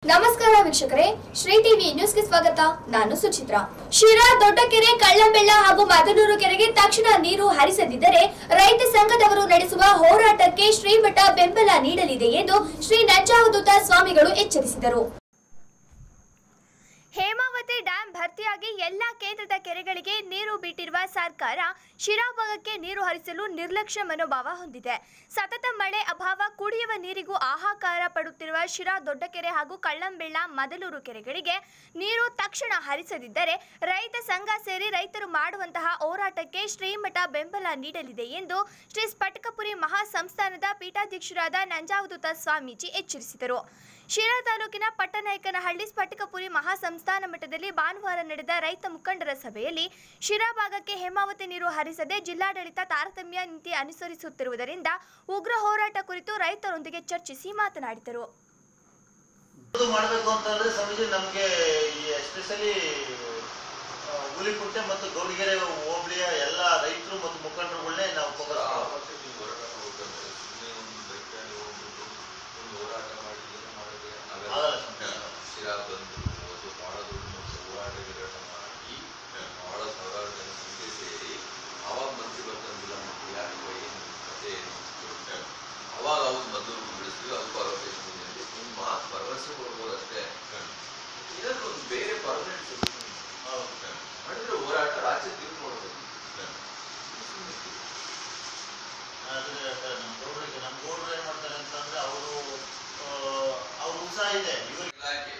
ನಮಸ್ಕಾರ ವೀಕ್ಷಕರೇ ಶ್ರೀ ಟಿವಿ ನ್ಯೂಸ್ಗೆ ಸ್ವಾಗತ ನಾನು ಸುಚಿತ್ರಾ ಶಿರಾ ದೊಡ್ಡಕೆರೆ ಕಳ್ಳಂಬೆಳ್ಳ ಹಾಗೂ ಮದನೂರು ಕೆರೆಗೆ ತಕ್ಷಣ ನೀರು ಹರಿಸದಿದ್ದರೆ ರೈತ ಸಂಘದವರು ನಡೆಸುವ ಹೋರಾಟಕ್ಕೆ ಶ್ರೀಮಠ ಬೆಂಬಲ ನೀಡಲಿದೆ ಎಂದು ಶ್ರೀ ನಂಜಾವಧೂತ ಸ್ವಾಮಿಗಳು ಎಚ್ಚರಿಸಿದರು ಹೇಮಾವತಿ ಡ್ಯಾಂ ಭರ್ತಿಯಾಗಿ ಎಲ್ಲ ಕೇಂದ್ರದ ಕೆರೆಗಳಿಗೆ ನೀರು ಬಿಟ್ಟಿರುವ ಸರ್ಕಾರ ಶಿರಾ ಭಾಗಕ್ಕೆ ನೀರು ಹರಿಸಲು ನಿರ್ಲಕ್ಷ್ಯ ಮನೋಭಾವ ಹೊಂದಿದೆ ಸತತ ಮಳೆ ಅಭಾವ ಕುಡಿಯುವ ನೀರಿಗೂ ಹಾಹಾಕಾರ ಪಡುತ್ತಿರುವ ಶಿರಾ ದೊಡ್ಡಕೆರೆ ಹಾಗೂ ಕಳ್ಳಂಬೆಳ್ಳ ಮದಲೂರು ಕೆರೆಗಳಿಗೆ ನೀರು ತಕ್ಷಣ ಹರಿಸದಿದ್ದರೆ ರೈತ ಸಂಘ ಸೇರಿ ರೈತರು ಮಾಡುವಂತಹ ಹೋರಾಟಕ್ಕೆ ಶ್ರೀಮಠ ಬೆಂಬಲ ನೀಡಲಿದೆ ಎಂದು ಶ್ರೀ ಸ್ಫಟಿಕಪುರಿ ಮಹಾಸಂಸ್ಥಾನದ ಪೀಠಾಧ್ಯಕ್ಷರಾದ ನಂಜಾವಧೂತ ಸ್ವಾಮೀಜಿ ಎಚ್ಚರಿಸಿದರು ಶಿರಾ ತಾಲೂಕಿನ ಪಟ್ಟನಾಯಕನಹಳ್ಳಿ ಸ್ಫಟಿಕಪುರಿ ಮಹಾಸಂಸ್ಥಾನ ಮಠದಲ್ಲಿ ಭಾನುವಾರ ನಡೆದ ರೈತ ಮುಖಂಡರ ಸಭೆಯಲ್ಲಿ ಶಿರಾ ಭಾಗಕ್ಕೆ ಹೇಮಾವತಿ ನೀರು ಹರಿಸದೆ ಜಿಲ್ಲಾಡಳಿತ ತಾರತಮ್ಯ ನೀತಿ ಅನುಸರಿಸುತ್ತಿರುವುದರಿಂದ ಉಗ್ರ ಹೋರಾಟ ಕುರಿತು ರೈತರೊಂದಿಗೆ ಚರ್ಚಿಸಿ ಮಾತನಾಡಿದರು ಇದು ಮಾಡಬೇಕು ಅಂತಂದ್ರೆ ಸ್ವಾಮೀಜಿ ನಮಗೆ ಈ ಎಸ್ಪೆಷಲಿ ಹುಲಿಕುಂಟೆ ಮತ್ತು ಗೌಡಿಗೆರೆ ಹೋಬಳಿಯ ಎಲ್ಲ ರೈತರು ಮತ್ತು ಮುಖಂಡರುಗಳನ್ನೇ ನಾವು ಫೋಕಸ್ ಮಾಡೋದು ಆಗಲ್ಲ ಸ್ವಾಮಿ. ಶಿರಾ ಬಂದು ಒಂದು ಬಹಳ ದೊಡ್ಡ ಮಟ್ಟದ ಹೋರಾಟಗಳನ್ನು ಮಾಡಿ ಬಹಳ ಸಾವಿರಾರು ಜನ ಸಂಖ್ಯೆ ಸೇರಿ ಅವಾಗ ಮಂತ್ರಿ ಬಂದಿಲ್ಲ ಮಕ್ಕಳು ಯಾಕೆ ಏನು ಕಥೆ ಏನು ಅಂತ. ಅವಾಗ ಅವ್ರು ಮೊದಲು ಬಿಡಿಸ್ತೀವಿ ಅದಕ್ಕೂ ಅಲೋಕೇಶನ್ ಇದೆ ಅಂತ ನಿಮ್ಮ ಮಾತು ಭರವಸೆ ಕೊಡ್ಬೋದು ಅಷ್ಟೇ ಇದಕ್ಕೆ ಒಂದು ಬೇರೆ ಪರ್ಮನೆಂಟ್ ಸೊಲ್ಯೂಷನ್ ಹೌದು. ಮಾಡಿದ್ರೆ ಹೋರಾಟ ರಾಜ್ಯ ತಿರುಗಿ ನೋಡ್ಬೇಕು ಆದ್ರೆ ನಮ್ಮ ಗೌಡ್ರಿಗೆ ನಮ್ಮ ಗೌಡ್ರು ಏನ್ ಮಾಡ್ತಾರೆ ಅಂತಂದ್ರೆ ಅವರು ಅವ್ರ ಉತ್ಸಾಹ ಇದೆ ಇವ್ರಿಗೆ ಇಲಾಖೆ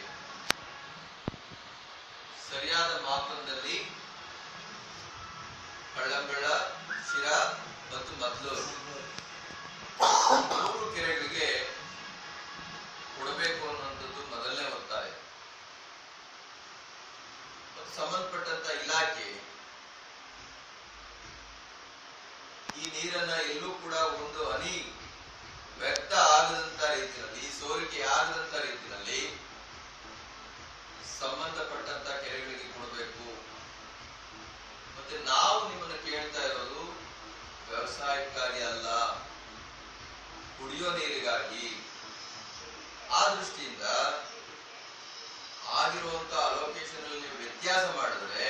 ಸರಿಯಾದ ಮಾಪನದಲ್ಲಿ ಕಳ್ಳಂಬೆಳ ಶಿರಾ ಮತ್ತು ಮದ್ಲೂರು ಮೂರು ಕೆರೆಗಳಿಗೆ ಕೊಡಬೇಕು ಅನ್ನುವಂಥದ್ದು ಮೊದಲನೇ ಒತ್ತಾಯ ಮತ್ತು ಸಂಬಂಧಪಟ್ಟಂತ ಇಲಾಖೆ ಈ ನೀರನ್ನ ಎಲ್ಲೂ ಕೂಡ ಒಂದು ಹನಿ ವ್ಯಕ್ತ ಆಗದಂತ ರೀತಿಯಲ್ಲಿ ಸೋರಿಕೆ ಆಗದಂತ ರೀತಿಯಲ್ಲಿ ಸಂಬಂಧಪಟ್ಟಂತ ಕೆರೆಗಳಿಗೆ ಕೊಡಬೇಕು ಮತ್ತೆ ನಾವು ನಿಮ್ಮನ್ನ ಕೇಳ್ತಾ ಇರೋದು ವ್ಯವಸಾಯಕ್ಕಾಗಿ ಅಲ್ಲ ಕುಡಿಯೋ ನೀರಿಗಾಗಿ ಆ ದೃಷ್ಟಿಯಿಂದ ಆಗಿರುವಂತ ಅಲೋಕೇಶನ್ ಅಲ್ಲಿ ನೀವು ವ್ಯತ್ಯಾಸ ಮಾಡಿದ್ರೆ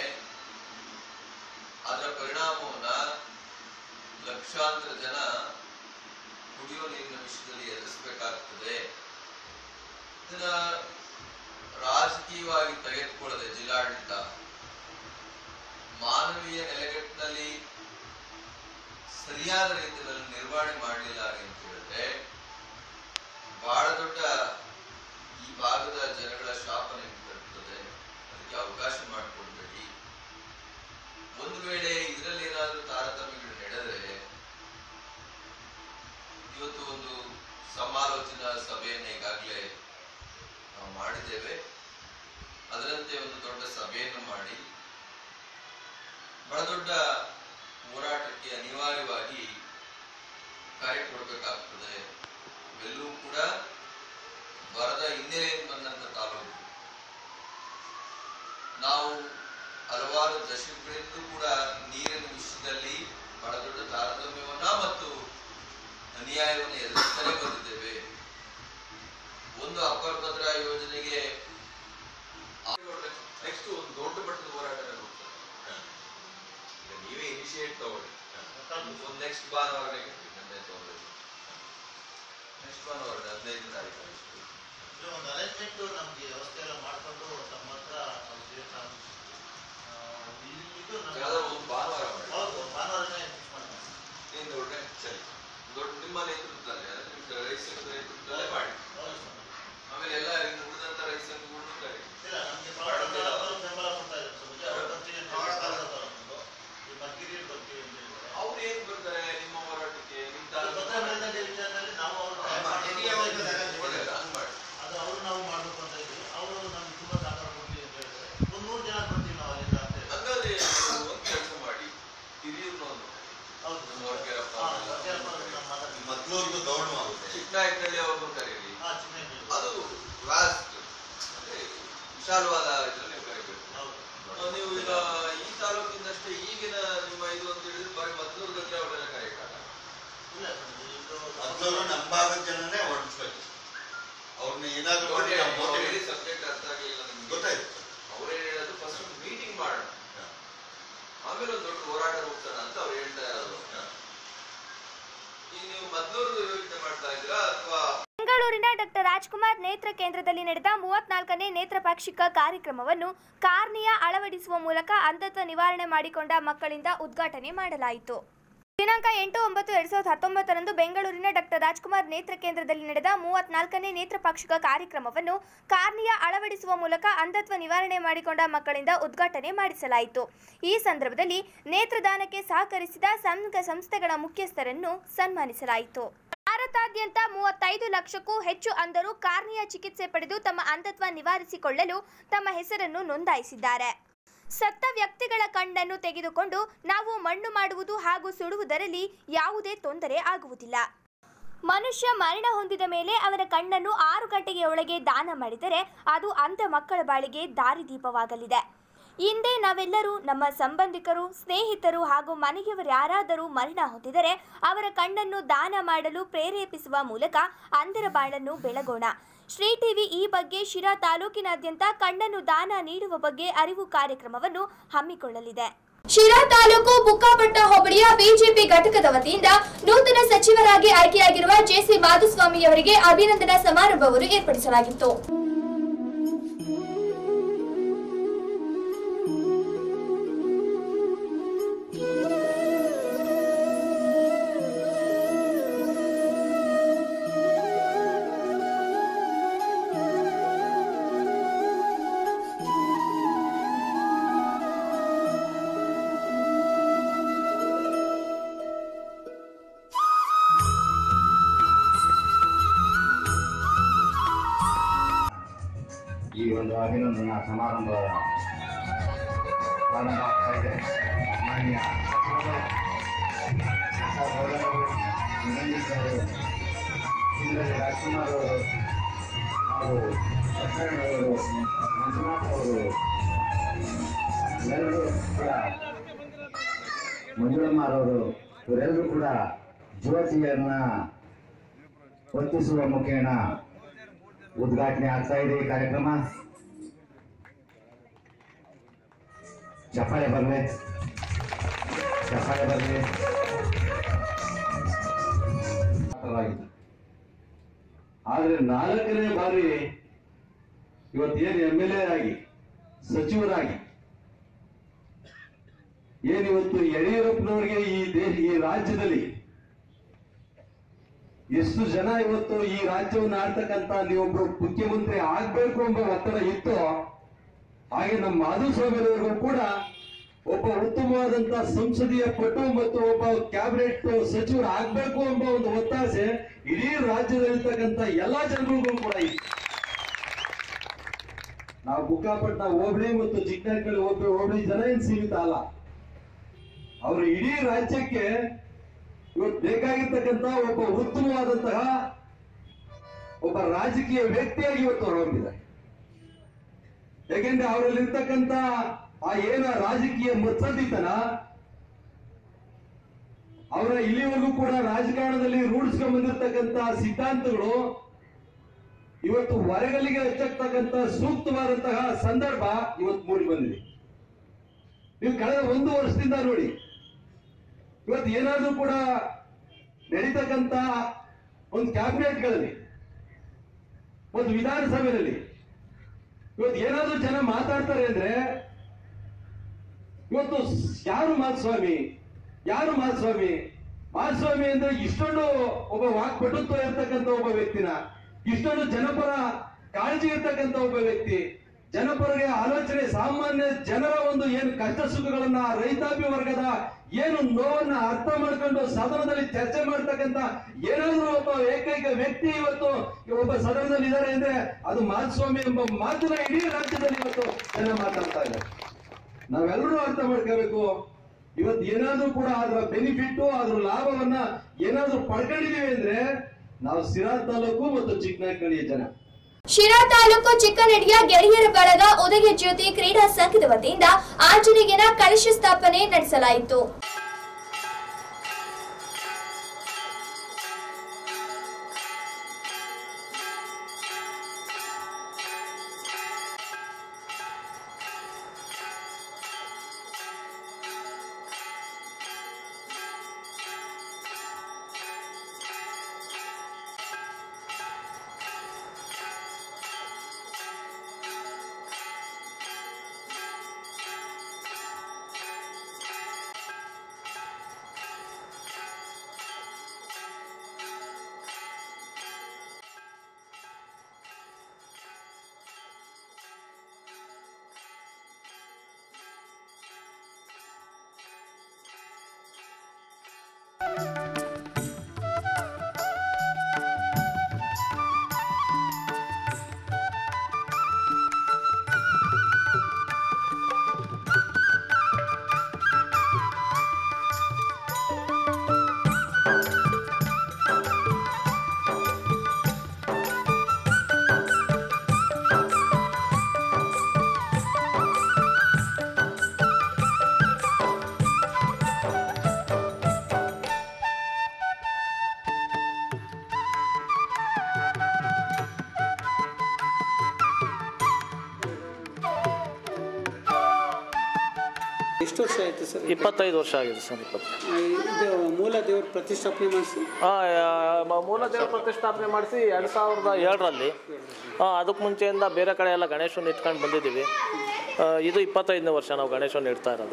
ಅದರ ಪರಿಣಾಮವನ್ನ ಲಕ್ಷಾಂತರ ಜನ ಕುಡಿಯೋ ನೀರಿನ ವಿಷಯದಲ್ಲಿ ಎದುರಿಸಬೇಕಾಗ್ತದೆ ಇದನ್ನ ರಾಜಕೀಯವಾಗಿ ತೆಗೆದುಕೊಳ್ಳದೆ ಜಿಲ್ಲಾಡಳಿತ ಮಾನವೀಯ ನೆಲೆಗಟ್ಟಿನಲ್ಲಿ ಸರಿಯಾದ ರೀತಿಯಲ್ಲಿ ನಿರ್ವಹಣೆ ಮಾಡಲಿಲ್ಲ ಅಂತ ಹೇಳಿದ್ರೆ ಬಹಳ ದೊಡ್ಡ ಈ ಭಾಗದ ಜನಗಳ ಶಾಪನೆ ತರ್ತದೆ ಅದಕ್ಕೆ ಅವಕಾಶ ಮಾಡಿಕೊಡ್ಬೇಡಿ ಒಂದು ವೇಳೆ ಇದರಲ್ಲಿ ಏನಾದರೂ ತಾರತಮ್ಯಗಳು ನಡೆದರೆ ಇವತ್ತು ಒಂದು ಸಮಾಲೋಚನಾ ಸಭೆಯನ್ನು ಈಗಾಗಲೇ ನಾವು ಮಾಡಿದ್ದೇವೆ ಅದರಂತೆ ಒಂದು ದೊಡ್ಡ ಸಭೆಯನ್ನು ಮಾಡಿ ಬಹಳ ದೊಡ್ಡ ಹೋರಾಟಕ್ಕೆ ಅನಿವಾರ್ಯವಾಗಿ ಕಾರ್ಯ ಕೊಡಬೇಕಾಗ್ತದೆ ಇವೆಲ್ಲವೂ ಕೂಡ ಬರದ ಹಿನ್ನೆಲೆಯಿಂದ ಬಂದಂತ ತಾಲೂಕು ನಾವು ಹಲವಾರು ದಶಕಗಳಿಂದಲೂ ಕೂಡ ನೀರಿನ ವಿಷಯದಲ್ಲಿ ಬಹಳ ದೊಡ್ಡ ತಾರತಮ್ಯವನ್ನ ಮತ್ತು ಅನ್ಯಾಯವನ್ನು ಎದುರಿಸ್ತಲೇ ಬಂದಿದ್ದೇವೆ ಒಂದು ಅಪ್ಪರ್ ಭದ್ರಾ ಯೋಜನೆಗೆ ನೆಕ್ಸ್ಟ್ ಒಂದು ದೊಡ್ಡ ಮಟ್ಟದ ಹೋರಾಟ ನಡೆಯುತ್ತೆ. ಈಗ ನೀವೇ ಇನಿಷಿಯೇಟ್ ತಗೊಳ್ಳಿ ಒಂದು ನೆಕ್ಸ್ಟ್ ಭಾನುವಾರ ನೆಕ್ಸ್ಟ್ ಭಾನುವಾರ ಹದಿನೈದು ತಾರೀಕು ಅಷ್ಟು. ಇದು ಒಂದು ಅರೇಂಜ್ಮೆಂಟ್ ನಮ್ಗೆ ವ್ಯವಸ್ಥೆ ಎಲ್ಲ ಮಾಡ್ಕೊಂಡು ತಮ್ಮ ಹತ್ರ ನಾವು ಸೇರ್ಸ ಆ, ಇದು ನಮ್ಮ- ಯಾವ್ದಾದ್ರು ಒಂದು ಭಾನುವಾರ ಮಾಡಿ ಹೌದು ಭಾನುವಾರನೇ fix ಮಾಡೋಣ. ಏನು ದೊಡ್ಡ ಸರಿ ದೊಡ್ಡ ನಿಮ್ಮ ನೇತೃತ್ವದಲ್ಲಿ ಅಂದ್ರೆ ನಿಮ್ಮ ರೈತ ಸಂಘದ ನೇತೃತ್ವದಲ್ಲೇ ಮಾಡಿ ಹೌದು ಸ್ವಾಮಿ. ಆಮೇಲೆ ಎಲ್ಲ ಇನ್ನು ಉಳಿದಂತ ರೈತ ಸಂಘಗಳನ್ನು ಕರಿ ಇಲ್ಲ ನಮ್ಗೆ ಪ್ರವಾಸದ ಅವರು ಬೆಂಬಲ ಕೊಡ್ತಾ ಇದ್ದಾರೆ ಸ್ವಾಮೀಜಿ ಅವ್ರು ಬರ್ತೀವಿ ಅಂತ ಹೇಳಿ ಕಾಗದ ತಗೊಂಡು ಈ ಮದ್ಗಿರಿಯಲ್ಲಿ ಬರ್ತೀವಿ ಅಂತ ಹೇಳಿದ್ದಾರೆ ಅವ್ರು ಏನ್ ಬರ್ತಾರೆ ನಿಮ್ಮ ಹೋರಾಟಕ್ಕೆ ನಿಮ್ಮ ಅದು ಭದ್ರಾ ಮೇಲ್ದಂಡೆ ವಿಚಾರದಲ್ಲಿ ನಾವು ಅವರು ಒಳ್ಳೆದು, ಹಂಗ್ ಮಾಡಿ ಅದು ಅವರು ನಾವು ಮಾಡ್ಬೇಕು ಅಂತ ಇದ್ವಿ ಅವರು ನಮ್ಗೆ ತುಂಬಾ ಸಹಕಾರ ಕೊಡ್ತೀವಿ ಅಂತ ಹೇಳಿದ್ದಾರೆ ಒಂದು ನೂರು ಜನ ಬರ್ತೀವಿ ನಾವು ಅಲ್ಲಿಂದ ಅಂತ ಹೇಳಿ ಹಂಗಾದ್ರೆ ನೀವು ಒಂದ್ ಕೆಲಸ ಮಾಡಿ ಹಿರಿಯೂರ್ನವ್ರು ಹೌದು ನಮ್ಮ ವರ್ಗೇರಪ್ಪ ಹಾ, ಅವರೆಲ್ಲ. ವರ್ಗೇರಪ್ಪ ಅವ್ರನ್ನ ನಾವು ಮಾತಾಡ್ತೀವಿ. ಮತ್ತೊಂದು ಗೌಣ ಆಗುತ್ತೆ ಚಿಕ್ಕನಾಯಕನಹಳ್ಳಿ ಅವ್ರನ್ನು ಕರೀರಿ ಹಾ, ಚಿಕ್ಕಮಗಳೂರು. ಅದು ವ್ಯಾಸ್ಟ್ ಅಂದ್ರೆ ವಿಶಾಲವಾದ ಇದ್ರಲ್ಲಿ ನೀವು ಕರಿಬೇಕು ಹೌದು. ಆ, ನೀವು ಈಗ ಈ ತಾಲೂಕಿಂದಷ್ಟೇ ಈಗಿನ ನಿಮ್ಮ ಇದು ಅಂತ ಹೇಳಿದ್ರೆ ಬರೀ ಮದ್ದೂರು ಗಂಟೆ ಅವರೆಲ್ಲ ಕರೆಯಕ್ಕಾಗಲ್ಲ ಇಲ್ಲ ಸ್ವಾಮೀಜಿ, ಇದು ಮತ್ತೊಂದು ನಮ್ಮ ಭಾಗದ ಜನನೇ ಹೊರಡಿಸ್ಬೇಕು ಅವ್ರು ಅವ್ರನ್ನ ಏನಾದ್ರು ಮಾಡಿ ನಾವು motivate- ಸಬ್ಜೆಕ್ಟ್ ಅರ್ಥ ಆಗಲಿಲ್ಲ ನಿಮ್ಗೆ ಗೊತ್ತಾಯ್ತು ಅವ್ರೇನ್ ಹೇಳೋದು ಫಸ್ಟ್ ಮೀಟಿಂಗ್ ಮಾಡೋಣ ಆಮೇಲೆ ಒಂದು ದೊಡ್ಡ ಹೋರಾಟ ಹೋಗ್ತಾರ ಅಂತ ಅವ್ರು ಹೇಳ್ತಾ ಇರೋದು ಈಗ ನೀವು ಮೊದ್ಲೂರು ಯೋಚನೆ ಮಾಡ್ತಾ ಇದ್ದೀರಾ ಅಥವಾ ಬೆಂಗಳೂರಿನ ಡಾಕ್ಟರ್ ರಾಜ್ಕುಮಾರ್ ನೇತ್ರ ಕೇಂದ್ರದಲ್ಲಿ ನಡೆದ ಮೂವತ್ನಾಲ್ಕನೇ ನೇತ್ರ ಪಾಕ್ಷಿಕ ಕಾರ್ಯಕ್ರಮವನ್ನು ಕಾರ್ನಿಯ ಅಳವಡಿಸುವ ಮೂಲಕ ಅಂಧತ್ವ ನಿವಾರಣೆ ಮಾಡಿಕೊಂಡ ಮಕ್ಕಳಿಂದ ಉದ್ಘಾಟನೆ ಮಾಡಲಾಯಿತು ದಿನಾಂಕ ಎಂಟು ಒಂಬತ್ತು ಎರಡ್ ಸಾವಿರದ ಹತ್ತೊಂಬತ್ತರಂದು ಬೆಂಗಳೂರಿನ ಡಾಕ್ಟರ್ ರಾಜ್ಕುಮಾರ್ ನೇತ್ರ ಕೇಂದ್ರದಲ್ಲಿ ನಡೆದ ಮೂವತ್ನಾಲ್ಕನೇ ನೇತ್ರ ಪಾಕ್ಷಿಕ ಕಾರ್ಯಕ್ರಮವನ್ನು ಕಾರ್ನಿಯ ಅಳವಡಿಸುವ ಮೂಲಕ ಅಂಧತ್ವ ನಿವಾರಣೆ ಮಾಡಿಕೊಂಡ ಮಕ್ಕಳಿಂದ ಉದ್ಘಾಟನೆ ಮಾಡಿಸಲಾಯಿತು ಈ ಸಂದರ್ಭದಲ್ಲಿ ನೇತ್ರದಾನಕ್ಕೆ ಸಹಕರಿಸಿದ ಸಂಘ ಸಂಸ್ಥೆಗಳ ಮುಖ್ಯಸ್ಥರನ್ನು ಸನ್ಮಾನಿಸಲಾಯಿತು ಭಾರತಾದ್ಯಂತ ಮೂವತ್ತೈದು ಲಕ್ಷಕ್ಕೂ ಹೆಚ್ಚು ಅಂಧರು ಕಾರ್ನಿಯ ಚಿಕಿತ್ಸೆ ಪಡೆದು ತಮ್ಮ ಅಂಧತ್ವ ನಿವಾರಿಸಿಕೊಳ್ಳಲು ತಮ್ಮ ಹೆಸರನ್ನು ನೋಂದಾಯಿಸಿದ್ದಾರೆ ಸತ್ತ ವ್ಯಕ್ತಿಗಳ ಕಣ್ಣನ್ನು ತೆಗೆದುಕೊಂಡು ನಾವು ಮಣ್ಣು ಮಾಡುವುದು ಹಾಗೂ ಸುಡುವುದರಲ್ಲಿ ಯಾವುದೇ ತೊಂದರೆ ಆಗುವುದಿಲ್ಲ ಮನುಷ್ಯ ಮರಣ ಹೊಂದಿದ ಮೇಲೆ ಅವರ ಕಣ್ಣನ್ನು ಆರು ಗಂಟೆಗೆ ಒಳಗೆ ದಾನ ಮಾಡಿದರೆ ಅದು ಅಂಧ ಮಕ್ಕಳ ಬಾಳಿಗೆ ದಾರಿದೀಪವಾಗಲಿದೆ ಹಿಂದೆ ನಾವೆಲ್ಲರೂ ನಮ್ಮ ಸಂಬಂಧಿಕರು ಸ್ನೇಹಿತರು ಹಾಗೂ ಮನೆಯವರು ಯಾರಾದರೂ ಮರಣ ಹೊಂದಿದರೆ ಅವರ ಕಣ್ಣನ್ನು ದಾನ ಮಾಡಲು ಪ್ರೇರೇಪಿಸುವ ಮೂಲಕ ಅಂಧರ ಬಾಳನ್ನು ಬೆಳಗೋಣ ಶ್ರೀ ಟಿವಿ ಈ ಬಗ್ಗೆ ಶಿರಾ ತಾಲೂಕಿನಾದ್ಯಂತ ಕಣ್ಣನ್ನು ದಾನ ನೀಡುವ ಬಗ್ಗೆ ಅರಿವು ಕಾರ್ಯಕ್ರಮವನ್ನು ಹಮ್ಮಿಕೊಳ್ಳಲಿದೆ ಶಿರಾ ತಾಲೂಕು ಬುಕ್ಕಾಪಟ್ಟ ಹೋಬಳಿಯ ಬಿಜೆಪಿ ಘಟಕದ ವತಿಯಿಂದ ನೂತನ ಸಚಿವರಾಗಿ ಆಯ್ಕೆಯಾಗಿರುವ ಜೆಸಿ ಮಾಧುಸ್ವಾಮಿ ಅವರಿಗೆ ಅಭಿನಂದನಾ ಸಮಾರಂಭವನ್ನು ಏರ್ಪಡಿಸಲಾಗಿತ್ತು ಈ ಒಂದು ಅಭಿನಂದನಾ ಸಮಾರಂಭ ಪ್ರಾರಂಭ ಆಗ್ತಾ ಇದೆ ಮಾನ್ಯ ಸಚಿವರು, ನಿರಂಜಿತರು, ಇಂದ್ರಜಿ ರಾಜ್ಕುಮಾರ್ ಅವರು ಹಾಗೂ ಲಕ್ಷ್ಮಣ್ ಅವರು ಮಂಜುನಾಥ್ ಅವರು ಎಲ್ಲರೂ ಕೂಡ ಮಂಜುಳಮ್ಮರವರು ಇವರೆಲ್ಲರೂ ಕೂಡ ಜ್ಯೋತಿಯನ್ನ ಹೊತ್ತಿಸುವ ಮುಖೇನ ಉದ್ಘಾಟನೆ ಆಗ್ತಾ ಇದೆ ಈ ಕಾರ್ಯಕ್ರಮ ಚಪ್ಪಾಳೆ ಬರ್ಲೆ ಚಪ್ಪಾಳೆ ಬರ್ಲೆ ಆದ್ರೆ ನಾಲ್ಕನೇ ಬಾರಿ ಇವತ್ತೇನು ಎಂ ಎಲ್ ಎ ಆಗಿ ಸಚಿವರಾಗಿ ಏನಿವತ್ತು ಯಡಿಯೂರಪ್ಪನವರಿಗೆ ಈ ದೇಶ ಈ ರಾಜ್ಯದಲ್ಲಿ ಎಷ್ಟು ಜನ ಇವತ್ತು ಈ ರಾಜ್ಯವನ್ನು ಆಡ್ತಕ್ಕಂತ ನೀವೊಬ್ರು ಮುಖ್ಯಮಂತ್ರಿ ಆಗ್ಬೇಕು ಎಂಬ ಒತ್ತಡ ಇತ್ತು ಹಾಗೆ ನಮ್ಮ ಮಾಧುಸ್ವಾಮಿಯವರಿಗೂ ಕೂಡ ಒಬ್ಬ ಉತ್ತಮವಾದಂತ ಸಂಸದೀಯ ಪಟು ಮತ್ತು ಒಬ್ಬ ಕ್ಯಾಬಿನೆಟ್ ಸಚಿವರು ಆಗ್ಬೇಕು ಎಂಬ ಒಂದು ಒತ್ತಾಸೆ ಇಡೀ ರಾಜ್ಯದಲ್ಲಿರ್ತಕ್ಕಂಥ ಎಲ್ಲಾ ಜನರಿಗೂ ಕೂಡ ಇತ್ತು ನಾವು ಬುಕ್ಕಾಪಟ್ನ ಹೋಬಳಿ ಮತ್ತು ಚಿಕ್ಕನಕಳ್ಳಿ ಹೋಬಳಿ ಹೋಬಳಿ ಜನ ಏನ್ ಸೀಮಿತ ಅಲ್ಲ ಅವರು ಇಡೀ ರಾಜ್ಯಕ್ಕೆ ಇವತ್ತು ಬೇಕಾಗಿರ್ತಕ್ಕಂತ ಒಬ್ಬ ಉತ್ತಮವಾದಂತಹ ಒಬ್ಬ ರಾಜಕೀಯ ವ್ಯಕ್ತಿಯಾಗಿ ಇವತ್ತು ಹೊರಹೊಮ್ಮಿದ್ದಾರೆ ಯಾಕೆಂದ್ರೆ ಅವರಲ್ಲಿರ್ತಕ್ಕಂತ ಆ ಏನ ರಾಜಕೀಯ ಮುತ್ಸದ್ದಿತನ ಅವರ ಇಲ್ಲಿವರೆಗೂ ಕೂಡ ರಾಜಕಾರಣದಲ್ಲಿ ರೂಢಿಸ್ಕೊಂಡ್ ಬಂದಿರತಕ್ಕಂತ ಸಿದ್ಧಾಂತಗಳು ಇವತ್ತು ಹೊರಗಲಿಗೆ ಹಚ್ಚತಕ್ಕಂತ ಸೂಕ್ತವಾದಂತಹ ಸಂದರ್ಭ ಇವತ್ತು ಮೂಡಿ ಬಂದಿದೆ ನೀವು ಕಳೆದ ಒಂದು ವರ್ಷದಿಂದ ನೋಡಿ ಇವತ್ತು ಏನಾದ್ರೂ ಕೂಡ ನಡೀತಕ್ಕಂತ ಒಂದು ಕ್ಯಾಬಿನೆಟ್ಗಳಲ್ಲಿ ಒಂದು ವಿಧಾನಸಭೆಯಲ್ಲಿ ಇವತ್ತು ಏನಾದ್ರೂ ಜನ ಮಾತಾಡ್ತಾರೆ ಅಂದ್ರೆ ಇವತ್ತು ಯಾರು ಮಾಧುಸ್ವಾಮಿ ಯಾರು ಮಾಧುಸ್ವಾಮಿ ಮಾಧುಸ್ವಾಮಿ ಅಂದ್ರೆ ಇಷ್ಟೊಂದು ಒಬ್ಬ ವಾಕ್ಪಟುತ್ವ ಇರ್ತಕ್ಕಂಥ ಒಬ್ಬ ವ್ಯಕ್ತಿನ ಇಷ್ಟೊಂದು ಜನಪರ ಕಾಳಜಿ ಇರ್ತಕ್ಕಂಥ ಒಬ್ಬ ವ್ಯಕ್ತಿ ಜನಪರಿಗೆ ಆಲೋಚನೆ ಸಾಮಾನ್ಯ ಜನರ ಒಂದು ಏನು ಕಷ್ಟ ಸುಖಗಳನ್ನ ರೈತಾಪಿ ವರ್ಗದ ಏನು ನೋವನ್ನ ಅರ್ಥ ಮಾಡ್ಕೊಂಡು ಸದನದಲ್ಲಿ ಚರ್ಚೆ ಮಾಡ್ತಕ್ಕಂಥ ಏನಾದ್ರೂ ಒಬ್ಬ ಏಕೈಕ ವ್ಯಕ್ತಿ ಇವತ್ತು ಒಬ್ಬ ಸದನದಲ್ಲಿ ಇದ್ದಾರೆ ಅಂದ್ರೆ ಅದು ಮಾಧುಸ್ವಾಮಿ ಎಂಬ ಮಾತನ್ನ ಇಡೀ ರಾಜ್ಯದಲ್ಲಿ ಇವತ್ತು ಜನ ಮಾತಾಡ್ತಾ ಇದ್ದಾರೆ ನಾವೆಲ್ಲರೂ ಅರ್ಥ ಮಾಡ್ಕೋಬೇಕು ಇವತ್ತು ಏನಾದ್ರೂ ಕೂಡ ಅದರ ಬೆನಿಫಿಟ್ ಅದ್ರ ಲಾಭವನ್ನ ಏನಾದ್ರೂ ಪಡ್ಕೊಂಡಿದೀವಿ ಅಂದ್ರೆ ನಾವು ಸಿರಾ ತಾಲೂಕು ಮತ್ತು ಚಿಕ್ಕನಾಯಕಳ್ಳಿಯ ಜನ ಶಿರಾ ತಾಲೂಕು ಚಿಕ್ಕನಡಿಯ ಗೆಳೆಯರ ಬಳಗ ಉದಯ ಜ್ಯೋತಿ ಕ್ರೀಡಾ ಸಂಘದ ವತಿಯಿಂದ ಆಂಜನೇಯನ ಕಲಶ ಸ್ಥಾಪನೆ ನಡೆಸಲಾಯಿತು ಎಷ್ಟು ವರ್ಷ ಆಯಿತು ಸರ್ ಇಪ್ಪತ್ತೈದು ವರ್ಷ ಆಗಿದೆ ಸರ್ ಇಪ್ಪತ್ತು ಇದು ಮೂಲ ದೇವ್ರ ಪ್ರತಿಷ್ಠಾಪನೆ ಮಾಡಿಸಿ ಹಾಂ ಮೂಲ ದೇವರ ಪ್ರತಿಷ್ಠಾಪನೆ ಮಾಡಿಸಿ ಎರಡು ಸಾವಿರದ ಏಳರಲ್ಲಿ ಹಾಂ ಅದಕ್ಕೆ ಮುಂಚೆಯಿಂದ ಬೇರೆ ಕಡೆ ಎಲ್ಲ ಗಣೇಶನ ಇಟ್ಕೊಂಡು ಬಂದಿದ್ದೀವಿ ಆ, ಇದು ಇಪ್ಪತ್ತೈದನೇ ವರ್ಷ ನಾವು ಗಣೇಶನ ಇಡ್ತಾ ಇರೋದು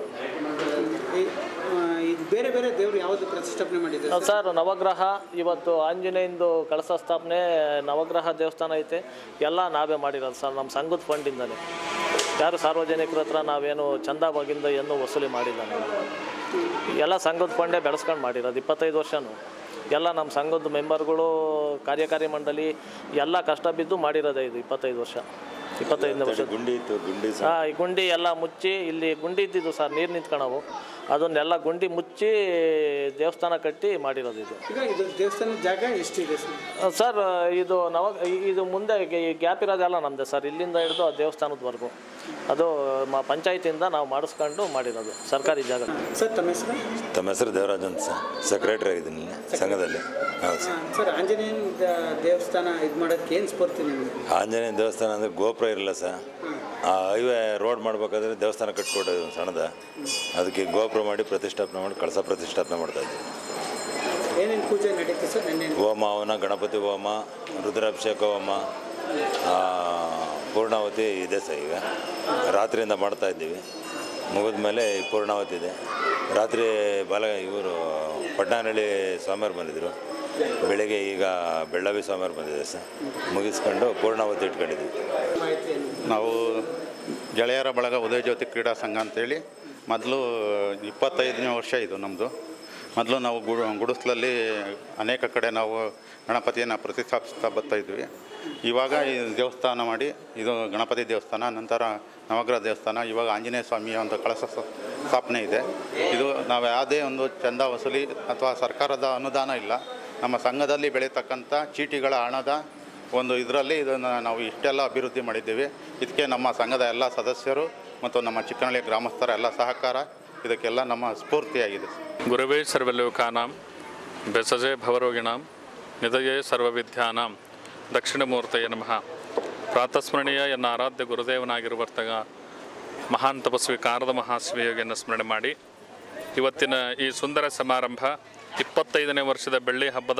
ಇದು ಬೇರೆ ಬೇರೆ ದೇವರು ಯಾವುದು ಪ್ರತಿಷ್ಠಾಪನೆ ಮಾಡಿದ್ದಾರೆ ನಾವು ಸರ್ ನವಗ್ರಹ ಇವತ್ತು ಆಂಜನೇಯಂದು ಕಳಸ ಸ್ಥಾಪನೆ ನವಗ್ರಹ ದೇವಸ್ಥಾನ ಐತೆ ಎಲ್ಲ ನಾವೇ ಮಾಡಿರೋದು ಸರ್ ನಮ್ಮ ಸಂಘದ ಫಂಡಿಂದಲೇ ಯಾರು ಸಾರ್ವಜನಿಕರ ಹತ್ರ ನಾವೇನು ಚಂದ ಬಗಿಂದ ಏನೂ ವಸೂಲಿ ಮಾಡಿಲ್ಲ ನಾವು ಎಲ್ಲ ಸಂಘದ ಫಂಡೇ ಬೆಳೆಸ್ಕೊಂಡು ಮಾಡಿರೋದು ಇಪ್ಪತ್ತೈದು ವರ್ಷನೂ ಎಲ್ಲ ನಮ್ಮ ಸಂಘದ ಮೆಂಬರ್ಗಳು ಕಾರ್ಯಕಾರಿ ಮಂಡಳಿ ಎಲ್ಲ ಕಷ್ಟ ಬಿದ್ದು ಮಾಡಿರೋದೇ ಇದು ಇಪ್ಪತ್ತೈದು ವರ್ಷ ಇಪ್ಪತ್ತೈದನೇ ವರ್ಷ ಗುಂಡಿ ಇತ್ತು ಗುಂಡಿ ಹಾಂ ಈ ಗುಂಡಿ ಎಲ್ಲ ಮುಚ್ಚಿ ಇಲ್ಲಿ ಗುಂಡಿ ಇದ್ದಿದ್ದು ಸರ್ ನೀರು ನಿಂತ್ಕೊಳವು ಅದನ್ನೆಲ್ಲ ಗುಂಡಿ ಮುಚ್ಚಿ ದೇವಸ್ಥಾನ ಕಟ್ಟಿ ಮಾಡಿರೋದು ಇದು ಈಗ ಇದು ದೇವಸ್ಥಾನದ ಜಾಗ ಎಷ್ಟಿದೆ ಸರ್ ಆ, ಸರ್ ಇದು ನವ ಈ- ಇದು ಮುಂದೆ ಈ ಗ್ಯಾಪ್ ಇರೋದೆಲ್ಲ ನಮ್ಮದೇ ಸರ್ ಇಲ್ಲಿಂದ ಹಿಡಿದು ಆ ದೇವಸ್ಥಾನದವರೆಗೂ ಅದು ಮ ಪಂಚಾಯತಿಯಿಂದ ನಾವು ಮಾಡಿಸ್ಕೊಂಡು ಮಾಡಿರೋದು ಸರ್ಕಾರಿ ಜಾಗ ಸರ್ ತಮ್ಮ ಹೆಸರು ತಮ್ಮ ಹೆಸರು ದೇವರಾಜ್ ಅಂತ ಸರ್ ಸೆಕ್ರೆಟರಿ ಆಗಿದ್ದೀನಿ ಇಲ್ಲಿ ಸಂಘದಲ್ಲಿ ಹೌದು ಸರ್ ಹಾಂ, ಸರ್ ಆಂಜನೇಯನ ದ- ದೇವಸ್ಥಾನ ಇದು ಮಾಡೋಕ್ಕೆ ಏನು ಸ್ಫೂರ್ತಿ ನಿಮಗೆ ಆಂಜನೇಯ ದೇವಸ್ಥಾನ ಅಂದರೆ ಗೋಪುರ ಇರಲ್ಲ ಸರ್ ಆ ಹೈವೇ ರೋಡ್ ಮಾಡಬೇಕಾದ್ರೆ ದೇವಸ್ಥಾನ ಕಟ್ಕೊಡೋದು ಸಣ್ಣದ ಅದಕ್ಕೆ ಗೋಪುರ ಮಾಡಿ ಪ್ರತಿಷ್ಠಾಪನೆ ಮಾಡಿ ಕಳಸ ಪ್ರತಿಷ್ಠಾಪನೆ ಮಾಡ್ತಾ ಇದ್ವಿ ಏನೇನು ಪೂಜೆ ನಡೀತು ಸರ್ ನೆನ್ನೆ ಹೋಮ ಹವನ ಗಣಪತಿ ಹೋಮ ರುದ್ರಾಭಿಷೇಕ ಹೋಮ ಆ, ಪೂರ್ಣಾವತಿ ಇದೆ ಸರ್ ಈಗ ರಾತ್ರಿಯಿಂದ ಮಾಡ್ತಾ ಇದ್ದೀವಿ ಮುಗಿದ ಮೇಲೆ ಈ ಪೂರ್ಣಾವತಿ ಇದೆ ರಾತ್ರಿ ಬಾಲ ಇವರು ಪಟ್ನಾನಹಳ್ಳಿ ಸ್ವಾಮಿಯವ್ರು ಬಂದಿದ್ದರು ಬೆಳಿಗ್ಗೆ ಈಗ ಬೆಳ್ಳಾವಿ ಸ್ವಾಮಿಯವ್ರು ಬಂದಿದೆ ಸರ್ ಮುಗಿಸ್ಕೊಂಡು ಪೂರ್ಣಾವತಿ ಇಟ್ಕೊಂಡಿದ್ವಿ ಮಾಹಿತಿ ಏನು ನಾವು ಗೆಳೆಯರ ಬಳಗ ಉದಯ ಜ್ಯೋತಿ ಕ್ರೀಡಾ ಸಂಘ ಅಂತೇಳಿ ಮೊದಲು ಇಪ್ಪತ್ತೈದನೇ ವರ್ಷ ಇದು ನಮ್ಮದು ಮೊದಲು ನಾವು ಗುಡು ಗುಡಿಸ್ಲಲ್ಲಿ ಅನೇಕ ಕಡೆ ನಾವು ಗಣಪತಿಯನ್ನು ಪ್ರತಿಷ್ಠಾಪಿಸ್ತಾ ಬರ್ತಾ ಇದ್ವಿ ಇವಾಗ ಈ ದೇವಸ್ಥಾನ ಮಾಡಿ ಇದು ಗಣಪತಿ ದೇವಸ್ಥಾನ ನಂತರ ನವಗ್ರಹ ದೇವಸ್ಥಾನ ಇವಾಗ ಆಂಜನೇಯ ಸ್ವಾಮಿಯ ಒಂದು ಕಳಸ ಸ- ಸ್ಥಾಪನೆ ಇದೆ ಇದು ನಾವು ಯಾವುದೇ ಒಂದು ಚಂದ ವಸೂಲಿ ಅಥವಾ ಸರ್ಕಾರದ ಅನುದಾನ ಇಲ್ಲ ನಮ್ಮ ಸಂಘದಲ್ಲಿ ಬೆಳೀತಕ್ಕಂಥ ಚೀಟಿಗಳ ಹಣದ ಒಂದು ಇದರಲ್ಲಿ ಇದನ್ನು ನಾವು ಇಷ್ಟೆಲ್ಲ ಅಭಿವೃದ್ಧಿ ಮಾಡಿದ್ದೀವಿ ಇದಕ್ಕೆ ನಮ್ಮ ಸಂಘದ ಎಲ್ಲ ಸದಸ್ಯರು ಮತ್ತು ನಮ್ಮ ಚಿಕ್ಕನಹಳ್ಳಿ ಗ್ರಾಮಸ್ಥರ ಎಲ್ಲ ಸಹಕಾರ ಇದಕ್ಕೆಲ್ಲ ನಮ್ಮ ಸ್ಫೂರ್ತಿಯಾಗಿದೆ ಗುರವೇ ಸರ್ವಲೋಕಾನಾಂ ಬೆಸಜೆ ಭವರೋಗಿಣಾಂ ನಿಧಯೇ ಸರ್ವವಿದ್ಯಾನಾಂ ದಕ್ಷಿಣಮೂರ್ತಯೇ ನಮಃ ಪ್ರಾತಸ್ಮರಣೀಯ ಎನ್ನ ಆರಾಧ್ಯ ಗುರುದೇವನಾಗಿರುವರ್ತಗ ಮಹಾನ್ ತಪಸ್ವಿ ಕಾರದ ಮಹಾಶಿವಯೋಗಿಯನ್ನು ಸ್ಮರಣೆ ಮಾಡಿ ಇವತ್ತಿನ ಈ ಸುಂದರ ಸಮಾರಂಭ ಇಪ್ಪತ್ತೈದನೇ ವರ್ಷದ ಬೆಳ್ಳಿ ಹಬ್ಬದ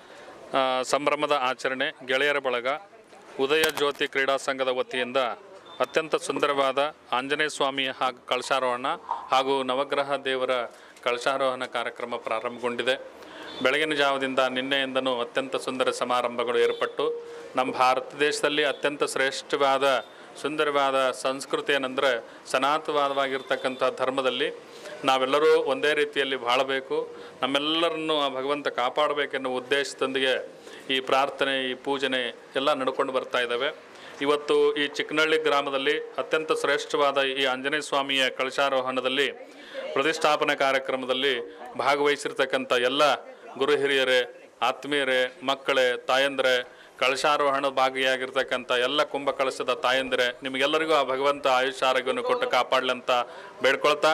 ಆ, ಸಂಭ್ರಮದ ಆಚರಣೆ ಗೆಳೆಯರ ಬಳಗ ಉದಯ ಜ್ಯೋತಿ ಕ್ರೀಡಾ ಸಂಘದ ವತಿಯಿಂದ ಅತ್ಯಂತ ಸುಂದರವಾದ ಆಂಜನೇಯ ಸ್ವಾಮಿಯ ಹಾಗೂ ಕಳಶಾರೋಹಣ ಹಾಗೂ ನವಗ್ರಹ ದೇವರ ಕಳಶಾರೋಹಣ ಕಾರ್ಯಕ್ರಮ ಪ್ರಾರಂಭಗೊಂಡಿದೆ ಬೆಳಗಿನ ಜಾವದಿಂದ ನಿನ್ನೆಯಿಂದನೂ ಅತ್ಯಂತ ಸುಂದರ ಸಮಾರಂಭಗಳು ಏರ್ಪಟ್ಟು ನಮ್ಮ ಭಾರತ ದೇಶದಲ್ಲಿ ಅತ್ಯಂತ ಶ್ರೇಷ್ಠವಾದ ಸುಂದರವಾದ ಸಂಸ್ಕೃತಿ ಏನಂದರೆ ಸನಾತನವಾಗಿರ್ತಕ್ಕಂಥ ಧರ್ಮದಲ್ಲಿ ನಾವೆಲ್ಲರೂ ಒಂದೇ ರೀತಿಯಲ್ಲಿ ಬಾಳಬೇಕು ನಮ್ಮೆಲ್ಲರನ್ನು ಆ ಭಗವಂತ ಕಾಪಾಡಬೇಕೆನ್ನುವ ಉದ್ದೇಶದೊಂದಿಗೆ ಈ ಪ್ರಾರ್ಥನೆ ಈ ಪೂಜನೆ ಎಲ್ಲ ನಡ್ಕೊಂಡು ಬರ್ತಾ ಇದ್ದಾವೆ ಇವತ್ತು ಈ ಚಿಕ್ಕನಹಳ್ಳಿ ಗ್ರಾಮದಲ್ಲಿ ಅತ್ಯಂತ ಶ್ರೇಷ್ಠವಾದ ಈ ಆಂಜನೇಯ ಸ್ವಾಮಿಯ ಕಳಶಾರೋಹಣದಲ್ಲಿ ಪ್ರತಿಷ್ಠಾಪನೆ ಕಾರ್ಯಕ್ರಮದಲ್ಲಿ ಭಾಗವಹಿಸಿರ್ತಕ್ಕಂಥ ಎಲ್ಲ ಗುರು ಹಿರಿಯರೇ ಆತ್ಮೀಯರೇ ಮಕ್ಕಳೇ ತಾಯಂದ್ರೆ ಕಳಶಾರೋಹಣ ಭಾಗಿಯಾಗಿರ್ತಕ್ಕಂಥ ಎಲ್ಲ ಕುಂಭ ಕಳಶದ ತಾಯಂದಿರೆ ನಿಮಗೆಲ್ಲರಿಗೂ ಆ ಭಗವಂತ ಆಯುಷ್ಯ ಆರೋಗ್ಯವನ್ನು ಕೊಟ್ಟು ಕಾಪಾಡಲಿ ಅಂತ ಬೇಡ್ಕೊಳ್ತಾ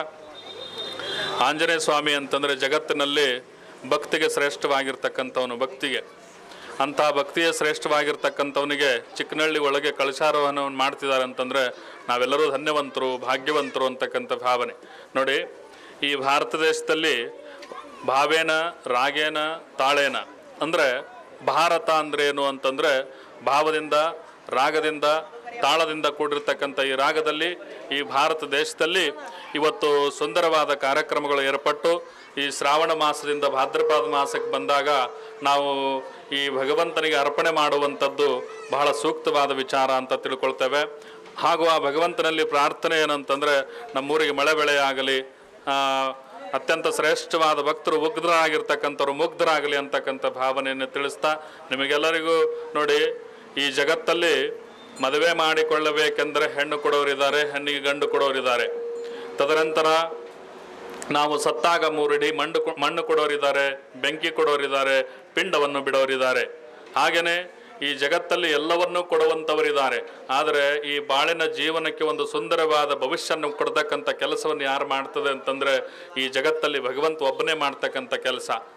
ಆಂಜನೇಯ ಸ್ವಾಮಿ ಅಂತಂದರೆ ಜಗತ್ತಿನಲ್ಲಿ ಭಕ್ತಿಗೆ ಶ್ರೇಷ್ಠವಾಗಿರ್ತಕ್ಕಂಥವನು ಭಕ್ತಿಗೆ ಅಂಥ ಭಕ್ತಿಯೇ ಶ್ರೇಷ್ಠವಾಗಿರ್ತಕ್ಕಂಥವನಿಗೆ ಚಿಕ್ಕನಹಳ್ಳಿ ಒಳಗೆ ಕಳಶಾರೋಹಣವನ್ನು ಮಾಡ್ತಿದ್ದಾರೆ ಅಂತಂದರೆ ನಾವೆಲ್ಲರೂ ಧನ್ಯವಂತರು ಭಾಗ್ಯವಂತರು ಅಂತಕ್ಕಂಥ ಭಾವನೆ ನೋಡಿ ಈ ಭಾರತ ದೇಶದಲ್ಲಿ ಭಾವೇನ ರಾಗೇನ ತಾಳೇನ ಅಂದರೆ ಭಾರತ ಅಂದ್ರೆ ಏನು ಅಂತಂದರೆ ಭಾವದಿಂದ ರಾಗದಿಂದ ತಾಳದಿಂದ ಕೂಡಿರ್ತಕ್ಕಂಥ ಈ ರಾಗದಲ್ಲಿ ಈ ಭಾರತ ದೇಶದಲ್ಲಿ ಇವತ್ತು ಸುಂದರವಾದ ಕಾರ್ಯಕ್ರಮಗಳು ಏರ್ಪಟ್ಟು ಈ ಶ್ರಾವಣ ಮಾಸದಿಂದ ಭಾದ್ರಪದ ಮಾಸಕ್ಕೆ ಬಂದಾಗ ನಾವು ಈ ಭಗವಂತನಿಗೆ ಅರ್ಪಣೆ ಮಾಡುವಂಥದ್ದು ಬಹಳ ಸೂಕ್ತವಾದ ವಿಚಾರ ಅಂತ ತಿಳ್ಕೊಳ್ತೇವೆ ಹಾಗೂ ಆ ಭಗವಂತನಲ್ಲಿ ಪ್ರಾರ್ಥನೆ ಏನಂತಂದರೆ ನಮ್ಮೂರಿಗೆ ಮಳೆ ಬೆಳೆ ಆಗಲಿ ಅತ್ಯಂತ ಶ್ರೇಷ್ಠವಾದ ಭಕ್ತರು ಉಗ್ಧರಾಗಿರ್ತಕ್ಕಂಥವ್ರು ಮುಗ್ಧರಾಗಲಿ ಅಂತಕ್ಕಂಥ ಭಾವನೆಯನ್ನು ತಿಳಿಸ್ತಾ ನಿಮಗೆಲ್ಲರಿಗೂ ನೋಡಿ ಈ ಜಗತ್ತಲ್ಲಿ ಮದುವೆ ಮಾಡಿಕೊಳ್ಳಬೇಕೆಂದರೆ ಹೆಣ್ಣು ಕೊಡೋರಿದ್ದಾರೆ ಹೆಣ್ಣಿಗೆ ಗಂಡು ಕೊಡೋರಿದ್ದಾರೆ ತದನಂತರ ನಾವು ಸತ್ತಾಗ ಮೂರಿಡಿ ಮಣ್ಣು ಕೊ- ಮಣ್ಣು ಕೊಡೋರಿದ್ದಾರೆ ಬೆಂಕಿ ಕೊಡೋರಿದ್ದಾರೆ ಪಿಂಡವನ್ನು ಬಿಡೋರಿದ್ದಾರೆ ಹಾಗೆಯೇ ಈ ಜಗತ್ತಲ್ಲಿ ಎಲ್ಲವನ್ನೂ ಕೊಡುವಂಥವರಿದ್ದಾರೆ ಆದರೆ ಈ ಬಾಳಿನ ಜೀವನಕ್ಕೆ ಒಂದು ಸುಂದರವಾದ ಭವಿಷ್ಯವನ್ನು ಕೊಡ್ತಕ್ಕಂಥ ಕೆಲಸವನ್ನು ಯಾರು ಮಾಡ್ತದೆ ಅಂತಂದರೆ ಈ ಜಗತ್ತಲ್ಲಿ ಭಗವಂತ ಒಬ್ಬನೇ ಮಾಡ್ತಕ್ಕಂಥ ಕೆಲಸ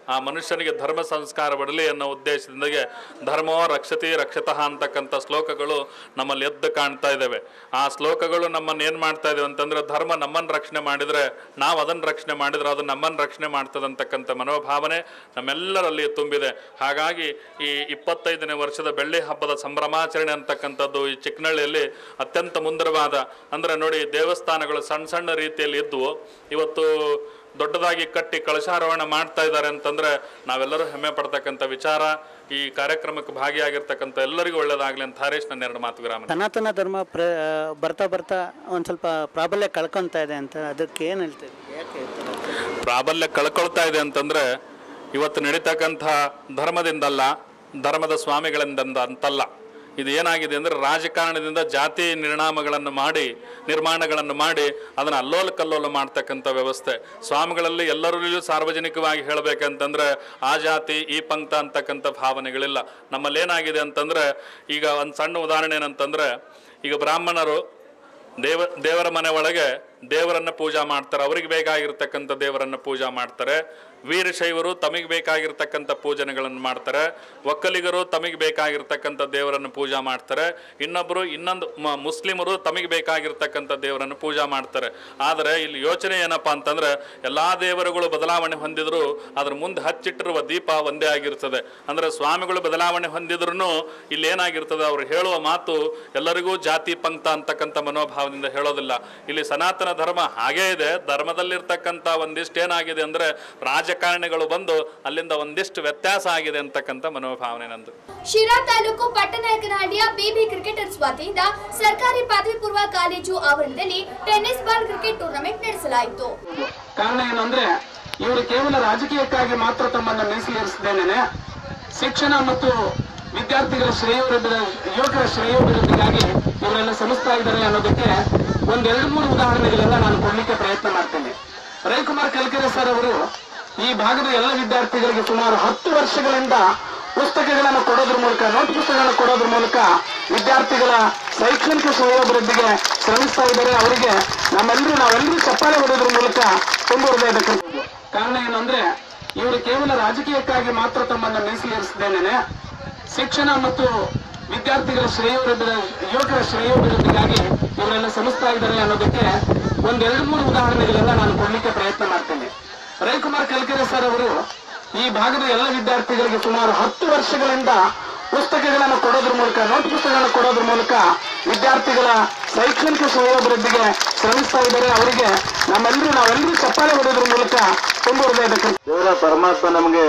ಆ ಮನುಷ್ಯನಿಗೆ ಧರ್ಮ ಸಂಸ್ಕಾರ ಬರಲಿ ಅನ್ನೋ ಉದ್ದೇಶದಿಂದಗೆ ಧರ್ಮೋ ರಕ್ಷತಿ ರಕ್ಷತಃ ಅಂತಕ್ಕಂಥ ಶ್ಲೋಕಗಳು ನಮ್ಮಲ್ಲಿ ಎದ್ದು ಕಾಣ್ತಾ ಇದ್ದಾವೆ ಆ ಶ್ಲೋಕಗಳು ನಮ್ಮನ್ನು ಏನು ಮಾಡ್ತಾ ಇದ್ದಾವೆ ಅಂತಂದ್ರೆ ಧರ್ಮ ನಮ್ಮನ್ನು ರಕ್ಷಣೆ ಮಾಡಿದರೆ ನಾವು ಅದನ್ನು ರಕ್ಷಣೆ ಮಾಡಿದರೆ ಅದು ನಮ್ಮನ್ನು ರಕ್ಷಣೆ ಮಾಡ್ತದೆ ಅಂತಕ್ಕಂಥ ಮನೋಭಾವನೆ ನಮ್ಮೆಲ್ಲರಲ್ಲಿ ತುಂಬಿದೆ ಹಾಗಾಗಿ ಈ ಇಪ್ಪತ್ತೈದನೇ ವರ್ಷದ ಬೆಳ್ಳಿ ಹಬ್ಬದ ಸಂಭ್ರಮಾಚರಣೆ ಅಂತಕ್ಕಂಥದ್ದು ಈ ಚಿಕ್ಕನಹಳ್ಳಿಯಲ್ಲಿ ಅತ್ಯಂತ ಮುಂದರವಾದ ಅಂದರೆ ನೋಡಿ ದೇವಸ್ಥಾನಗಳು ಸಣ್ಣ ಸಣ್ಣ ರೀತಿಯಲ್ಲಿ ಇದ್ವು ಇವತ್ತು ದೊಡ್ಡದಾಗಿ ಕಟ್ಟಿ ಕಳಶಾರೋಹಣ ಮಾಡ್ತಾ ಇದ್ದಾರೆ ಅಂತಂದ್ರೆ ನಾವೆಲ್ಲರೂ ಹೆಮ್ಮೆ ಪಡ್ತಕ್ಕಂಥ ವಿಚಾರ ಈ ಕಾರ್ಯಕ್ರಮಕ್ಕೆ ಭಾಗಿಯಾಗಿರ್ತಕ್ಕಂಥ ಎಲ್ಲರಿಗೂ ಒಳ್ಳೇದಾಗಲಿ ಅಂತ ಹರೀಶ್ ನನ್ನ ಎರಡು ಮಾತು ವಿರಾಮ ಸನಾತನ ಧರ್ಮ ಪ್ರ ಬರ್ತಾ ಬರ್ತಾ ಒಂದು ಸ್ವಲ್ಪ ಪ್ರಾಬಲ್ಯ ಕಳ್ಕೊತಾ ಇದೆ ಅಂತ ಅದಕ್ಕೆ ಏನು ಹೇಳ್ತೀರಿ ಯಾಕೆ ಈ ಥರ? ಪ್ರಾಬಲ್ಯ ಕಳ್ಕೊಳ್ತಾ ಇದೆ ಅಂತಂದ್ರೆ ಇವತ್ತು ನಡೀತಕ್ಕಂಥ ಧರ್ಮದಿಂದಲ್ಲ ಧರ್ಮದ ಸ್ವಾಮಿಗಳಿಂದ ಅಂತಲ್ಲ ಇದು ಏನಾಗಿದೆ ಅಂದರೆ ರಾಜಕಾರಣದಿಂದ ಜಾತಿ ನಿರ್ಣಾಮಗಳನ್ನು ಮಾಡಿ ನಿರ್ಮಾಣಗಳನ್ನು ಮಾಡಿ ಅದನ್ನು ಅಲ್ಲೋಲ ಕಲ್ಲೋಲ ಮಾಡ್ತಕ್ಕಂಥ ವ್ಯವಸ್ಥೆ ಸ್ವಾಮಿಗಳಲ್ಲಿ ಎಲ್ಲರಲ್ಲಿಯೂ ಸಾರ್ವಜನಿಕವಾಗಿ ಹೇಳಬೇಕಂತಂದ್ರೆ ಆ ಜಾತಿ ಈ ಪಂಕ್ತ ಅಂತಕ್ಕಂಥ ಭಾವನೆಗಳಿಲ್ಲ ನಮ್ಮಲ್ಲಿ ಏನಾಗಿದೆ ಅಂತಂದ್ರೆ ಈಗ ಒಂದು ಸಣ್ಣ ಉದಾಹರಣೆ ಏನಂತಂದ್ರೆ ಈಗ ಬ್ರಾಹ್ಮಣರು ದೇವ ದೇವರ ಮನೆ ಒಳಗೆ ದೇವರನ್ನ ಪೂಜಾ ಮಾಡ್ತಾರೆ ಅವರಿಗೆ ಬೇಕಾಗಿರ್ತಕ್ಕಂಥ ದೇವರನ್ನ ಪೂಜಾ ಮಾಡ್ತಾರೆ ವೀರಶೈವರು ತಮಗೆ ಬೇಕಾಗಿರ್ತಕ್ಕಂಥ ಪೂಜನೆಗಳನ್ನು ಮಾಡ್ತಾರೆ ಒಕ್ಕಲಿಗರು ತಮಗೆ ಬೇಕಾಗಿರ್ತಕ್ಕಂಥ ದೇವರನ್ನು ಪೂಜಾ ಮಾಡ್ತಾರೆ ಇನ್ನೊಬ್ಬರು ಇನ್ನೊಂದು ಮ- ಮುಸ್ಲಿಮರು ತಮಗೆ ಬೇಕಾಗಿರ್ತಕ್ಕಂಥ ದೇವರನ್ನು ಪೂಜಾ ಮಾಡ್ತಾರೆ ಆದರೆ ಇಲ್ಲಿ ಯೋಚನೆ ಏನಪ್ಪಾ ಅಂತಂದ್ರೆ ಎಲ್ಲಾ ದೇವರುಗಳು ಬದಲಾವಣೆ ಹೊಂದಿದ್ರು ಅದ್ರ ಮುಂದೆ ಹಚ್ಚಿಟ್ಟಿರುವ ದೀಪ ಒಂದೇ ಆಗಿರ್ತದೆ ಅಂದ್ರೆ ಸ್ವಾಮಿಗಳು ಬದಲಾವಣೆ ಹೊಂದಿದ್ರು ಇಲ್ಲಿ ಏನಾಗಿರ್ತದೆ ಅವ್ರು ಹೇಳುವ ಮಾತು ಎಲ್ಲರಿಗೂ ಜಾತಿ ಪಂಕ್ತ ಅಂತಕ್ಕಂಥ ಮನೋಭಾವದಿಂದ ಹೇಳೋದಿಲ್ಲ ಇಲ್ಲಿ ಸನಾತನ ಧರ್ಮ ಹಾಗೇ ಇದೆ ಧರ್ಮದಲ್ಲಿರ್ತಕ್ಕಂಥ ಒಂದಿಷ್ಟು ಏನಾಗಿದೆ ಅಂದ್ರೆ ರಾಜಕಾರಣಿಗಳು ಬಂದು ಅಲ್ಲಿಂದ ಒಂದಿಷ್ಟು ವ್ಯತ್ಯಾಸ ಆಗಿದೆ ಅಂತಕ್ಕಂಥ ಮನೋಭಾವನೆ ನಂದು ಶಿರಾ ತಾಲೂಕು ಪಟ್ಟನಾಯಕನಹಳ್ಳಿಯ ಬಿಬಿ ಕ್ರಿಕೆಟರ್ಸ್ ವತಿಯಿಂದ ಸರ್ಕಾರಿ ಪದವಿ ಪೂರ್ವ ಕಾಲೇಜು ಆವರಣದಲ್ಲಿ ಟೆನ್ನಿಸ್ ಬಾಲ್ ಕ್ರಿಕೆಟ್ ಟೂರ್ನಮೆಂಟ್ ನಡೆಸಲಾಯಿತು ಕಾರಣ ಏನಂದ್ರೆ ಇವರು ಕೇವಲ ರಾಜಕೀಯಕ್ಕಾಗಿ ಮಾತ್ರ ತಮ್ಮನ್ನು ಮೀಸಲಿರಿಸದೇನೆ ಶಿಕ್ಷಣ ಮತ್ತು ವಿದ್ಯಾರ್ಥಿಗಳ ಶ್ರೇಯೋಭಿವೃದ್ಧಿ ಯುವಕರ ಶ್ರೇಯೋಭಿವೃದ್ಧಿಗಾಗಿ ಇವರೆಲ್ಲ ಶ್ರಮಿಸ್ತಾ ಇದ್ದಾರೆ ಅನ್ನೋದಕ್ಕೆ ಒಂದೆರಡು ಮೂರು ಉದಾಹರಣೆಗಳೆಲ್ಲ ನಾನು ಕೊಡ್ಲಿಕ್ಕೆ ಪ್ರಯತ್ನ ಮಾಡ್ತೇನೆ ರವಿಕುಮಾರ್ ಕಲ್ಕೆರೆ ಸರ್ ಅವರು ಈ ಭಾಗದ ಎಲ್ಲ ವಿದ್ಯಾರ್ಥಿಗಳಿಗೆ ಸುಮಾರು ಹತ್ತು ವರ್ಷಗಳಿಂದ ಪುಸ್ತಕಗಳನ್ನು ಕೊಡೋದ್ರ ಮೂಲಕ ನೋಟ್ ಪುಸ್ತಕಗಳನ್ನು ಕೊಡೋದ್ರ ಮೂಲಕ ವಿದ್ಯಾರ್ಥಿಗಳ ಶೈಕ್ಷಣಿಕ ಶ್ರೇಯೋಭಿವೃದ್ಧಿಗೆ ಶ್ರಮಿಸ್ತಾ ಇದ್ದಾರೆ ಅವರಿಗೆ ನಮ್ಮೆಲ್ಲರೂ ನಾವೆಲ್ಲರೂ ಚಪ್ಪಾಳೆ ಹೊಡೆಯೋದ್ರ ಮೂಲಕ ತುಂಬು ಹೃದಯದ ಕೃತಜ್ಞತೆ. ಕಾರಣ ಏನಂದ್ರೆ ಇವರು ಕೇವಲ ರಾಜಕೀಯಕ್ಕಾಗಿ ಮಾತ್ರ ತಮ್ಮನ್ನು ಮೀಸಲಿರಿಸದೇನೆ ಶಿಕ್ಷಣ ಮತ್ತು ವಿದ್ಯಾರ್ಥಿಗಳ ಶ್ರೇಯೋಭಿವೃದ್ಧಿ ಯುವಕರ ಶ್ರೇಯೋಭಿವೃದ್ಧಿಗಾಗಿ ಇವರೆಲ್ಲ ಶ್ರಮಿಸ್ತಾ ಇದ್ದಾರೆ ಅನ್ನೋದಕ್ಕೆ ಒಂದೆರಡು ಮೂರು ಉದಾಹರಣೆಗಳೆಲ್ಲ ನಾನು ಕೊಡ್ಲಿಕ್ಕೆ ಪ್ರಯತ್ನ ಮಾಡ್ತೇನೆ ರವಿಕುಮಾರ್ ಕಲ್ಕೆರೆ ಸರ್ ಅವರು ಈ ಭಾಗದ ಎಲ್ಲ ವಿದ್ಯಾರ್ಥಿಗಳಿಗೆ ಸುಮಾರು ಹತ್ತು ವರ್ಷಗಳಿಂದ ಪುಸ್ತಕಗಳನ್ನು ಕೊಡೋದ್ರ ಮೂಲಕ ನೋಟ್ ಪುಸ್ತಕಗಳನ್ನು ಕೊಡೋದ್ರ ಮೂಲಕ ವಿದ್ಯಾರ್ಥಿಗಳ ಶೈಕ್ಷಣಿಕ ಶ್ರೇಯೋಭಿವೃದ್ಧಿಗೆ ಶ್ರಮಿಸ್ತಾ ಇದ್ದಾರೆ ಅವರಿಗೆ ನಮ್ಮೆಲ್ಲರೂ ನಾವೆಲ್ಲರೂ ಚಪ್ಪಾಳೆ ಹೊಡೆಯೋದ್ರ ಮೂಲಕ ತುಂಬು ಹೃದಯದ ಕೃತಜ್ಞತೆ. ದೇವರ ಪರಮಾತ್ಮ ನಮಗೆ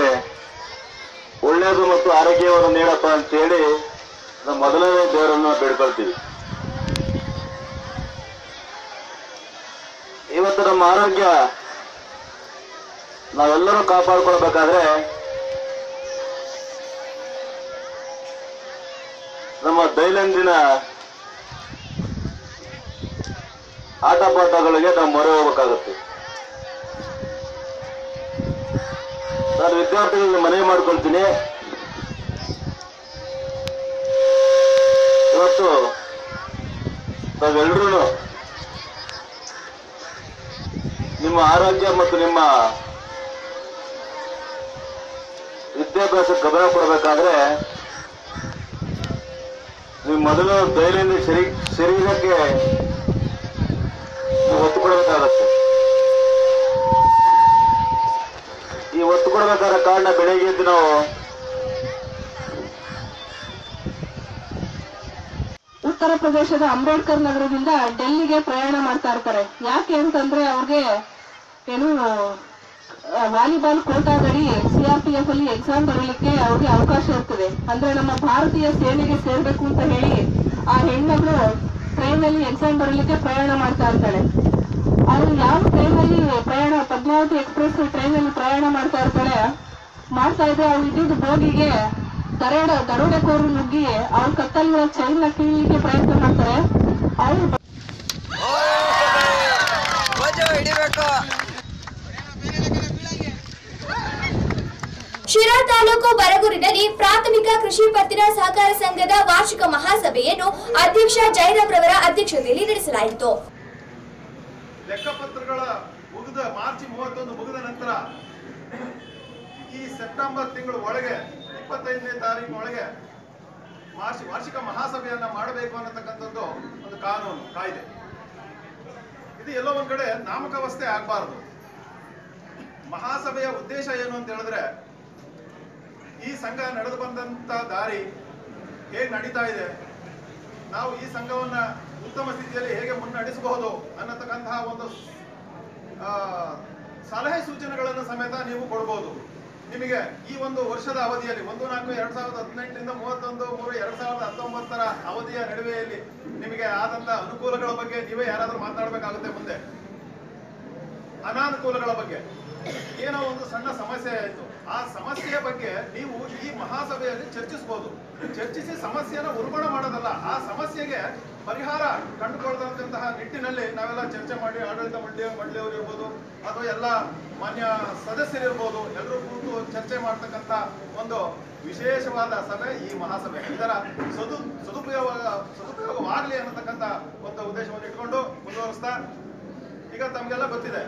ಒಳ್ಳೆಯದು ಮತ್ತು ಆರೋಗ್ಯವನ್ನು ನೀಡಪ್ಪ ಅಂತೇಳಿ ನಾವು ಮೊದಲನೇ ದೇವರನ್ನು ಬೇಡ್ಕೊಳ್ತೀವಿ ಇವತ್ತು ನಮ್ಮ ಆರೋಗ್ಯ ನಾವೆಲ್ಲರೂ ಕಾಪಾಡ್ಕೊಳ್ಬೇಕಾದ್ರೆ ನಮ್ಮ ದೈನಂದಿನ ಆಟ ಪಾಠಗಳಿಗೆ ನಾವು ಮೊರೆ ಹೋಗ್ಬೇಕಾಗುತ್ತೆ ನಾನು ವಿದ್ಯಾರ್ಥಿಗಳಿಗೆ ಮನವಿ ಮಾಡ್ಕೊಳ್ತೀನಿ ಇವತ್ತು ತಾವೆಲ್ಲರೂ ನಿಮ್ಮ ಆರೋಗ್ಯ ಮತ್ತು ನಿಮ್ಮ ವಿದ್ಯಾಭ್ಯಾಸ ಗಮನ ಕೊಡಬೇಕಾದ್ರೆ ನೀವು ಮೊದಲು ದೈನಂದಿನ ಶರೀ ಶರೀರಕ್ಕೆ ನೀವು ಒತ್ತು ಕೊಡಬೇಕಾಗತ್ತೆ ಈ ಒತ್ತು ಕೊಡಬೇಕಾದ ಕಾರಣ ಬೆಳಿಗ್ಗೆ ಎದ್ದು ನಾವು ಉತ್ತರ ಪ್ರದೇಶದ ಅಂಬೇಡ್ಕರ್ ನಗರದಿಂದ ಡೆಲ್ಲಿಗೆ ಪ್ರಯಾಣ ಮಾಡ್ತಾ ಇರ್ತಾರೆ ಯಾಕೆ ಅಂತಂದ್ರೆ ಅವ್ರಿಗೆ ಏನು ಆ, ವಾಲಿಬಾಲ್ ಕೋಟಾದಡಿ ಸಿಆರ್ಪಿಎಫ್ ಅಲ್ಲಿ ಎಕ್ಸಾಮ್ ಬರಲಿಕ್ಕೆ ಅವ್ರಿಗೆ ಅವಕಾಶ ಇರ್ತದೆ ಅಂದ್ರೆ ನಮ್ಮ ಭಾರತೀಯ ಸೇನೆಗೆ ಸೇರ್ಬೇಕು ಅಂತ ಹೇಳಿ ಆ ಹೆಣ್ಮಗಳು ಟ್ರೈನ್ ಅಲ್ಲಿ ಎಕ್ಸಾಮ್ ಬರಲಿಕ್ಕೆ ಪ್ರಯಾಣ ಮಾಡ್ತಾ ಇರ್ತಾಳೆ ಅವ್ರು ಯಾವ ಟ್ರೈನ್ ಅಲ್ಲಿ ಪ್ರಯಾಣ ಪದ್ಮಾವತಿ ಎಕ್ಸ್ಪ್ರೆಸ್ ಟ್ರೈನ್ ಅಲ್ಲಿ ಪ್ರಯಾಣ ಮಾಡ್ತಾ ಇರ್ತಾಳೆ ಮಾಡ್ತಾ ಇದ್ರೆ ಅವ್ರು ಇದ್ದಿದ್ದು ಬೋಗಿಗೆ ದರೋಡ ದರೋಡೆಕೋರರು ನುಗ್ಗಿ ಅವ್ರ ಕತ್ತಲಿನ ಚೈನ್ ನ ಕೀಳಲಿಕ್ಕೆ ಪ್ರಯತ್ನ ಮಾಡ್ತಾರೆ ಅವ್ರು ಶಿರಾ ತಾಲೂಕು ಬರಗೂರಿನಲ್ಲಿ ಪ್ರಾಥಮಿಕ ಕೃಷಿ ಪತ್ತಿನ ಸಹಕಾರ ಸಂಘದ ವಾರ್ಷಿಕ ಮಹಾಸಭೆಯನ್ನು ಅಧ್ಯಕ್ಷ ಜಯರಾಮ್ ರವರ ಅಧ್ಯಕ್ಷತೆಯಲ್ಲಿ ನಡೆಸಲಾಯಿತು ಲೆಕ್ಕಪತ್ರಗಳ ಮುಗಿದ ಮಾರ್ಚ್ ಮೂವತ್ತೊಂದು ಮುಗಿದ ನಂತರ ಈ ಸೆಪ್ಟೆಂಬರ್ ತಿಂಗಳ ಒಳಗೆ ಇಪ್ಪತ್ತೈದನೇ ತಾರೀಕು ಒಳಗೆ ವಾರ್ಷಿ ವಾರ್ಷಿಕ ಮಹಾಸಭೆಯನ್ನ ಮಾಡಬೇಕು ಅನ್ನತಕ್ಕಂಥದ್ದು ಒಂದು ಕಾನೂನು ಕಾಯ್ದೆ ಇದು ಎಲ್ಲೋ ಒಂದ್ ಕಡೆ ನಾಮಕಾವಸ್ಥೆ ಆಗಬಾರದು ಮಹಾಸಭೆಯ ಉದ್ದೇಶ ಏನು ಅಂತ ಹೇಳಿದ್ರೆ ಈ ಸಂಘ ನಡೆದು ಬಂದಂತ ದಾರಿ ಹೇಗೆ ನಡೀತಾ ಇದೆ ನಾವು ಈ ಸಂಘವನ್ನ ಉತ್ತಮ ಸ್ಥಿತಿಯಲ್ಲಿ ಹೇಗೆ ಮುನ್ನಡೆಸಬಹುದು ಅನ್ನತಕ್ಕಂತಹ ಒಂದು ಆ, ಸಲಹೆ ಸೂಚನೆಗಳನ್ನು ಸಮೇತ ನೀವು ಕೊಡ್ಬೋದು ನಿಮಗೆ ಈ ಒಂದು ವರ್ಷದ ಅವಧಿಯಲ್ಲಿ ಒಂದು ನಾಲ್ಕು ಎರಡ್ ಸಾವಿರದ ಹದಿನೆಂಟರಿಂದ ಮೂವತ್ತೊಂದು ಮೂರು ಎರಡ್ ಸಾವಿರದ ಹತ್ತೊಂಬತ್ತರ ಅವಧಿಯ ನಡುವೆಯಲ್ಲಿ ನಿಮಗೆ ಆದಂತ ಅನುಕೂಲಗಳ ಬಗ್ಗೆ ನೀವೇ ಯಾರಾದ್ರೂ ಮಾತನಾಡಬೇಕಾಗುತ್ತೆ ಮುಂದೆ ಅನಾನುಕೂಲಗಳ ಬಗ್ಗೆ ಏನೋ ಒಂದು ಸಣ್ಣ ಸಮಸ್ಯೆ ಆಯಿತು ಆ ಸಮಸ್ಯೆಯ ಬಗ್ಗೆ ನೀವು ಈ ಮಹಾಸಭೆಯಲ್ಲಿ ಚರ್ಚಿಸಬಹುದು ಚರ್ಚಿಸಿ ಸಮಸ್ಯೆನ ಉಲ್ಬಣ ಮಾಡೋದಲ್ಲ ಆ ಸಮಸ್ಯೆಗೆ ಪರಿಹಾರ ಕಂಡುಕೊಳ್ಳದಂತಹ ನಿಟ್ಟಿನಲ್ಲಿ ನಾವೆಲ್ಲ ಚರ್ಚೆ ಮಾಡಿ ಆಡಳಿತ ಮಂಡಳಿ ಮಂಡಳಿಯವರು ಇರ್ಬೋದು ಅಥವಾ ಎಲ್ಲ ಮಾನ್ಯ ಸದಸ್ಯರಿರ್ಬೋದು ಎಲ್ಲರೂ ಕೂತು ಚರ್ಚೆ ಮಾಡ್ತಕ್ಕಂಥ ಒಂದು ವಿಶೇಷವಾದ ಸಭೆ ಈ ಮಹಾಸಭೆ ಇದರ ಸದು ಸದುಪಯೋಗ ಸದುಪಯೋಗವಾಗಲಿ ಅನ್ನತಕ್ಕಂಥ ಒಂದು ಉದ್ದೇಶವನ್ನು ಇಟ್ಕೊಂಡು ಮುಂದುವರಿಸ್ತಾ ಈಗ ತಮಗೆಲ್ಲ ಗೊತ್ತಿದೆ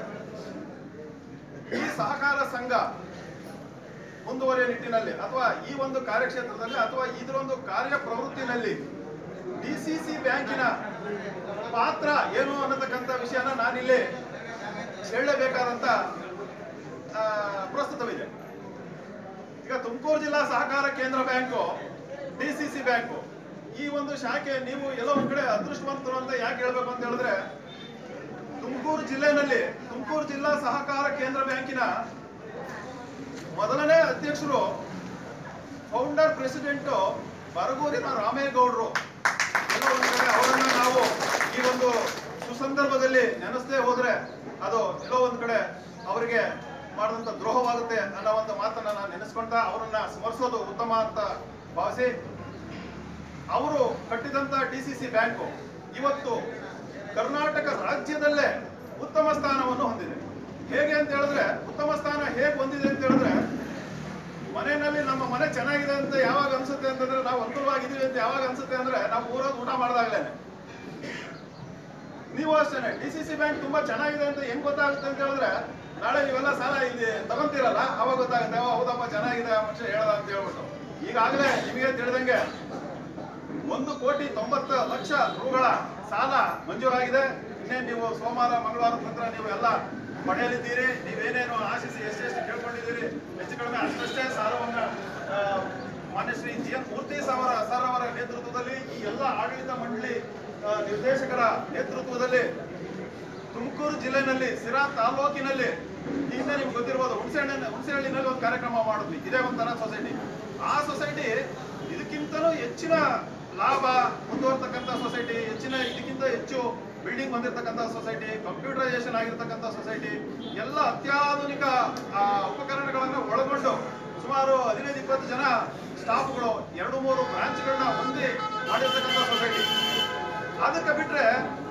ಈ ಸಹಕಾರ ಸಂಘ ಮುಂದುವರಿಯ ನಿಟ್ಟಿನಲ್ಲಿ ಅಥವಾ ಈ ಒಂದು ಕಾರ್ಯಕ್ಷೇತ್ರದಲ್ಲಿ ಅಥವಾ ಇದರೊಂದು ಕಾರ್ಯ ಪ್ರವೃತ್ತಿನಲ್ಲಿ ಡಿಸಿಸಿ ಬ್ಯಾಂಕಿನ ಪಾತ್ರ ಏನು ಅನ್ನತಕ್ಕಂಥ ವಿಷಯನ ನಾನಿಲ್ಲಿ ಹೇಳಲೇಬೇಕಾದಂತ ಆ, ಪ್ರಸ್ತುತವಿದೆ ಈಗ ತುಮಕೂರು ಜಿಲ್ಲಾ ಸಹಕಾರ ಕೇಂದ್ರ ಬ್ಯಾಂಕು ಡಿಸಿಸಿ ಬ್ಯಾಂಕು ಈ ಒಂದು ಶಾಖೆ ನೀವು ಎಲ್ಲೋ ಒಂದ್ ಕಡೆ ಅದೃಷ್ಟವಂತರು ಅಂತ ಯಾಕೆ ಹೇಳ್ಬೇಕು ಅಂತ ಹೇಳಿದ್ರೆ ತುಮಕೂರು ಜಿಲ್ಲೆನಲ್ಲಿ ತುಮಕೂರು ಜಿಲ್ಲಾ ಸಹಕಾರ ಕೇಂದ್ರ ಬ್ಯಾಂಕಿನ ಮೊದಲನೇ ಅಧ್ಯಕ್ಷರು ಫೌಂಡರ್ ಪ್ರೆಸಿಡೆಂಟ್ ಬರಗೂರಿನ ರಾಮೇಗೌಡರು ಎಲ್ಲೋ ಒಂದ್ ಕಡೆ ಅವರನ್ನ ನಾವು ಈ ಒಂದು ಸುಸಂದರ್ಭದಲ್ಲಿ ನೆನೆಸದೇ ಹೋದ್ರೆ ಅದು ಎಲ್ಲೋ ಒಂದ್ ಕಡೆ ಅವರಿಗೆ ಮಾಡಿದಂತ ದ್ರೋಹವಾಗುತ್ತೆ ಅನ್ನೋ ಒಂದು ಮಾತನ್ನ ನಾನು ನೆನೆಸ್ಕೊಂತ ಅವರನ್ನ ಸ್ಮರಿಸೋದು ಉತ್ತಮ ಅಂತ ಭಾವಿಸಿ ಅವರು ಕಟ್ಟಿದಂತ ಡಿ ಸಿ ಸಿ ಬ್ಯಾಂಕು ಇವತ್ತು ಕರ್ನಾಟಕ ರಾಜ್ಯದಲ್ಲೇ ಉತ್ತಮ ಸ್ಥಾನವನ್ನು ಹೊಂದಿದೆ ಹೇಗೆ ಅಂತ ಹೇಳಿದ್ರೆ ಉತ್ತಮ ಸ್ಥಾನ ಹೇಗೆ ಹೊಂದಿದೆ ಅಂತ ಹೇಳಿದ್ರೆ ಮನೆಯಲ್ಲಿ ನಮ್ಮ ಮನೆ ಚೆನ್ನಾಗಿದೆ ಅಂತ ಯಾವಾಗ ಅನ್ಸುತ್ತೆ ಅಂತಂದ್ರೆ ನಾವು ಅನುಕೂಲವಾಗಿದ್ದೀವಿ ಅಂತ ಯಾವಾಗ ಅನ್ಸುತ್ತೆ ಅಂದ್ರೆ ನಾವು ಊರೋದು ಊಟ ಮಾಡಿದಾಗ್ಲೇನೆ ನೀವು ಅಷ್ಟೇನೆ ಡಿ ಸಿ ಸಿ ಬ್ಯಾಂಕ್ ತುಂಬಾ ಚೆನ್ನಾಗಿದೆ ಅಂತ ಹೆಂಗ್ ಗೊತ್ತಾಗುತ್ತೆ ಅಂತ ಹೇಳಿದ್ರೆ ನಾಳೆ ನೀವೆಲ್ಲ ಸಾಲ ಇಲ್ಲಿ ತಗೊಂತೀರಲ್ಲ ಅವಾಗ ಗೊತ್ತಾಗುತ್ತೆ "ಓ, ಹೌದಪ್ಪ ಚೆನ್ನಾಗಿದೆ ಆ ಮನುಷ್ಯ ಹೇಳದ ಅಂತ ಹೇಳ್ಬಿಟ್ಟು ಈಗಾಗಲೇ ನಿಮಗೆ ತಿಳಿದಂಗೆ ಒಂದು ಕೋಟಿ ತೊಂಬತ್ತು ಲಕ್ಷ ರೂಗಳ ಸಾಲ ಮಂಜೂರಾಗಿದೆ ಇನ್ನೇನು ನೀವು ಸೋಮವಾರ ಮಂಗಳವಾರ ನಂತರ ನೀವು ಎಲ್ಲ ಪಡೆಯಲಿದ್ದೀರಿ ನೀವೇನೇನು ಆಶಿಸಿ ಎಷ್ಟೆಷ್ಟು ಕೇಳ್ಕೊಂಡಿದ್ದೀರಿ ಹೆಚ್ಚು ಕಡಿಮೆ ಅಷ್ಟಷ್ಟೇ ಸಾಲವನ್ನ ಆ, ಮಾನ್ಯ ಶ್ರೀ ಜಿ ಎನ್ ಮೂರ್ತಿ ಅವರ ಸರ್ ಅವರ ನೇತೃತ್ವದಲ್ಲಿ ಈ ಎಲ್ಲ ಆಡಳಿತ ಮಂಡಳಿ ಆ, ನಿರ್ದೇಶಕರ ನೇತೃತ್ವದಲ್ಲಿ ತುಮಕೂರು ಜಿಲ್ಲೆನಲ್ಲಿ ಸಿರಾ ತಾಲೂಕಿನಲ್ಲಿ ಹಿಂದೆ ನಿಮ್ಗೆ ಗೊತ್ತಿರ್ಬೋದು ಹುಣಸೆಹಣ್ಣ ಹುಣಸೆಹಳ್ಳಿನಲ್ಲಿ ಒಂದು ಕಾರ್ಯಕ್ರಮ ಮಾಡಿದ್ವಿ ಇದೇ ಒಂಥರ ಸೊಸೈಟಿ ಆ ಸೊಸೈಟಿ ಇದಕ್ಕಿಂತಲೂ ಹೆಚ್ಚಿನ ಲಾಭ ಮುಂದುವರ್ತಕ್ಕಂಥ ಸೊಸೈಟಿ ಹೆಚ್ಚಿನ ಇದಕ್ಕಿಂತ ಹೆಚ್ಚು ಬಿಲ್ಡಿಂಗ್ ಬಂದಿರತಕ್ಕಂಥ ಸೊಸೈಟಿ ಕಂಪ್ಯೂಟರೈಸೇಷನ್ ಆಗಿರ್ತಕ್ಕಂಥ ಸೊಸೈಟಿ ಎಲ್ಲ ಅತ್ಯಾಧುನಿಕ ಆ, ಉಪಕರಣಗಳನ್ನು ಒಳಗೊಂಡು ಸುಮಾರು ಹದಿನೈದು ಇಪ್ಪತ್ತು ಜನ ಸ್ಟಾಫ್ಗಳು ಎರಡು ಮೂರು ಬ್ರಾಂಚ್ಗಳನ್ನ ಹೊಂದಿ ಮಾಡಿರ್ತಕ್ಕಂಥ ಸೊಸೈಟಿ ಅದಕ್ಕೆ ಬಿಟ್ರೆ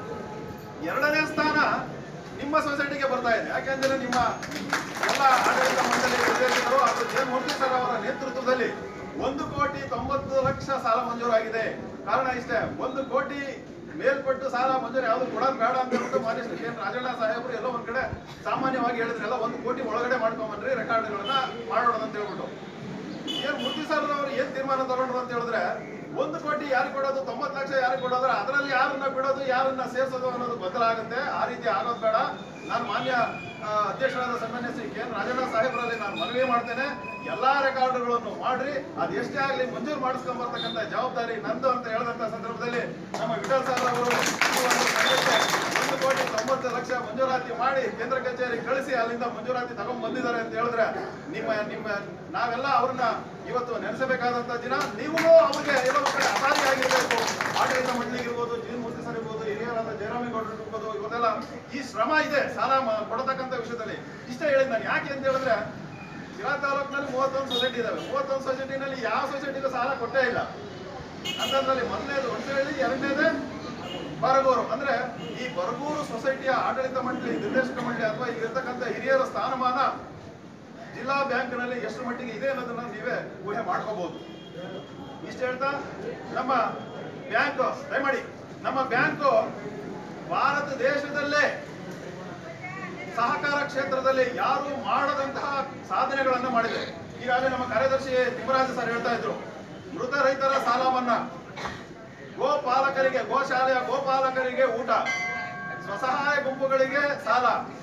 ಎರಡನೇ ಸ್ಥಾನ ನಿಮ್ಮ ಸೊಸೈಟಿಗೆ ಬರ್ತಾ ಇದೆ ಯಾಕೆಂದ್ರೆ ನಿಮ್ಮ ಎಲ್ಲ ಆಡಳಿತ ಮಂಡಳಿ ನಿರ್ದೇಶಕರು ಹಾಗೂ ಜೆ ಮೂರ್ತಿ ಸರ್ ಅವರ ನೇತೃತ್ವದಲ್ಲಿ ಒಂದು ಕೋಟಿ ತೊಂಬತ್ತು ಲಕ್ಷ ಸಾಲ ಮಂಜೂರಾಗಿದೆ ಕಾರಣ ಇಷ್ಟೇ ಒಂದು ಕೋಟಿ ಮೇಲ್ಪಟ್ಟು ಸಾಲ ಮಂಜೂರು ಯಾವುದು ಕೊಡೋದು ಬೇಡ ಅಂತ ಹೇಳ್ಬಿಟ್ಟು ಮಾನ್ಯ ಶ್ರೀ ಕೆ. ರಾಜಣ್ಣ ಸಾಹೇಬರು ಎಲ್ಲ ಒಂದ್ ಕಡೆ ಸಾಮಾನ್ಯವಾಗಿ ಹೇಳಿದ್ರಲ್ಲ ಒಂದು ಕೋಟಿ ಒಳಗಡೆ ಮಾಡ್ಕೊಂಬನ್ರಿ ರೆಕಾರ್ಡ್ಗಳನ್ನ ಮಾಡೋಣ ಅಂತ ಹೇಳ್ಬಿಟ್ಟು ಏನ್ ಮೂರ್ತಿ ಸರ್ ಅವರು ಏನ್ ತೀರ್ಮಾನ ತಗೊಂಡ್ರು ಅಂತ ಹೇಳಿದ್ರೆ ಒಂದು ಕೋಟಿ ಯಾರಿಗೆ ಕೊಡೋದು ತೊಂಬತ್ತು ಲಕ್ಷ ಯಾರಿಗೆ ಕೊಡೋದ್ರೆ ಅದರಲ್ಲಿ ಯಾರನ್ನ ಬಿಡೋದು ಯಾರನ್ನ ಸೇರ್ಸೋದು ಅನ್ನೋದು ಬದಲಾಗುತ್ತೆ ಆ ರೀತಿ ಆಗೋದು ಬೇಡ ನಾನು ಮಾನ್ಯ ಆ, ಅಧ್ಯಕ್ಷರಾದ ಸನ್ಮಾನ್ಯ ಶ್ರೀ ಕೆ ಎನ್ ರಾಜಣ್ಣ ಸಾಹೇಬರಲ್ಲಿ ನಾನು ಮನವಿ ಮಾಡ್ತೇನೆ ಎಲ್ಲಾ ರೆಕಾರ್ಡ್ಗಳನ್ನು ಮಾಡ್ರಿ ಅದು ಎಷ್ಟೇ ಆಗ್ಲಿ ಮಂಜೂರು ಮಾಡಿಸ್ಕೊಂಡ್ ಬರ್ತಕ್ಕಂಥ ಜವಾಬ್ದಾರಿ ನಂದು ಅಂತ ಹೇಳಿದಂತ ಸಂದರ್ಭದಲ್ಲಿ ನಮ್ಮ ವಿಠಲ್ ಸರ್ ಅವರು ಈ ಒಂದು ಸಂಘಕ್ಕೆ ಒಂದು ಕೋಟಿ ತೊಂಬತ್ತು ಲಕ್ಷ ಮಂಜೂರಾತಿ ಮಾಡಿ ಕೇಂದ್ರ ಕಚೇರಿ ಕಳಿಸಿ ಅಲ್ಲಿಂದ ಮಂಜೂರಾತಿ ತಗೊಂಡ್ ಬಂದಿದ್ದಾರೆ ಅಂತ ಹೇಳಿದ್ರೆ ನಿಮ್ಮ ನಿಮ್ಮ ನಾವೆಲ್ಲ ಅವ್ರನ್ನ ಇವತ್ತು ನೆನೆಸಬೇಕಾದಂತ ದಿನ ನೀವು ಅವ್ರಿಗೆ ಏನೋ ಒಂದ್ ಕಡೆ ಅಭಾರಿಯಾಗಿರ್ಬೇಕು ಆಡಳಿತ ಮಂಡಳಿಗೆ ಇರ್ಬೋದು ಜೀನ್ ಮೂರ್ತಿ ಸರ್ ಇರ್ಬೋದು ಹಿರಿಯರಾದ ಜಯರಾಮೇಗೌಡರು ಇರ್ಬೋದು ಇವತ್ತೆಲ್ಲ ಈ ಶ್ರಮ ಇದೆ ಸಾಲ ಮ- ಕೊಡತಕ್ಕಂಥ ವಿಷಯದಲ್ಲಿ ಇಷ್ಟೇ ಹೇಳಿದ್ ನಾನು ಯಾಕೆ ಅಂತ ಹೇಳಿದ್ರೆ ಶಿರಾ ತಾಲೂಕಿನಲ್ಲಿ ಮೂವತ್ತೊಂದು ಸೊಸೈಟಿ ಇದಾವೆ ಮೂವತ್ತೊಂದು ಸೊಸೈಟಿನಲ್ಲಿ ಯಾವ ಸೊಸೈಟಿಗೂ ಸಾಲ ಕೊಟ್ಟೇ ಇಲ್ಲ ಅಂತಂದ್ರಲ್ಲಿ ಮೊದಲನೇದು ಹುಣಸೆಹಳ್ಳಿ ಎರಡನೇದೇ ಬರಗೂರು ಅಂದ್ರೆ ಈ ಬರಗೂರು ಸೊಸೈಟಿಯ ಆಡಳಿತ ಮಂಡಳಿ ನಿರ್ದೇಶಕ ಮಂಡಳಿ ಅಥವಾ ಇಲ್ಲಿರ್ತಕ್ಕಂಥ ಹಿರಿಯರ ಸ್ಥಾನಮಾನ ಜಿಲ್ಲಾ ಬ್ಯಾಂಕ್ನಲ್ಲಿ ಎಷ್ಟು ಮಟ್ಟಿಗೆ ಇದೆ ಅನ್ನೋದನ್ನ ನೀವೇ ಊಹೆ ಮಾಡ್ಕೋಬಹುದು ಇಷ್ಟು ಹೇಳ್ತಾ ನಮ್ಮ ಬ್ಯಾಂಕ್ ದಯಮಾಡಿ ನಮ್ಮ ಬ್ಯಾಂಕು ಭಾರತ ದೇಶದಲ್ಲೇ ಸಹಕಾರ ಕ್ಷೇತ್ರದಲ್ಲಿ ಯಾರು ಮಾಡದಂತಹ ಸಾಧನೆಗಳನ್ನು ಮಾಡಿದೆ ಈಗಾಗಲೇ ನಮ್ಮ ಕಾರ್ಯದರ್ಶಿ ತಿಮ್ಮರಾಜ ಸರ್ ಹೇಳ್ತಾ ಇದ್ರು ಮೃತ ರೈತರ ಸಾಲ ಮನ್ನಾ ಗೋಪಾಲಕರಿಗೆ ಗೋಶಾಲೆಯ ಗೋಪಾಲಕರಿಗೆ ಊಟ ಸ್ವಸಹಾಯ ಗುಂಪುಗಳಿಗೆ ಸಾಲ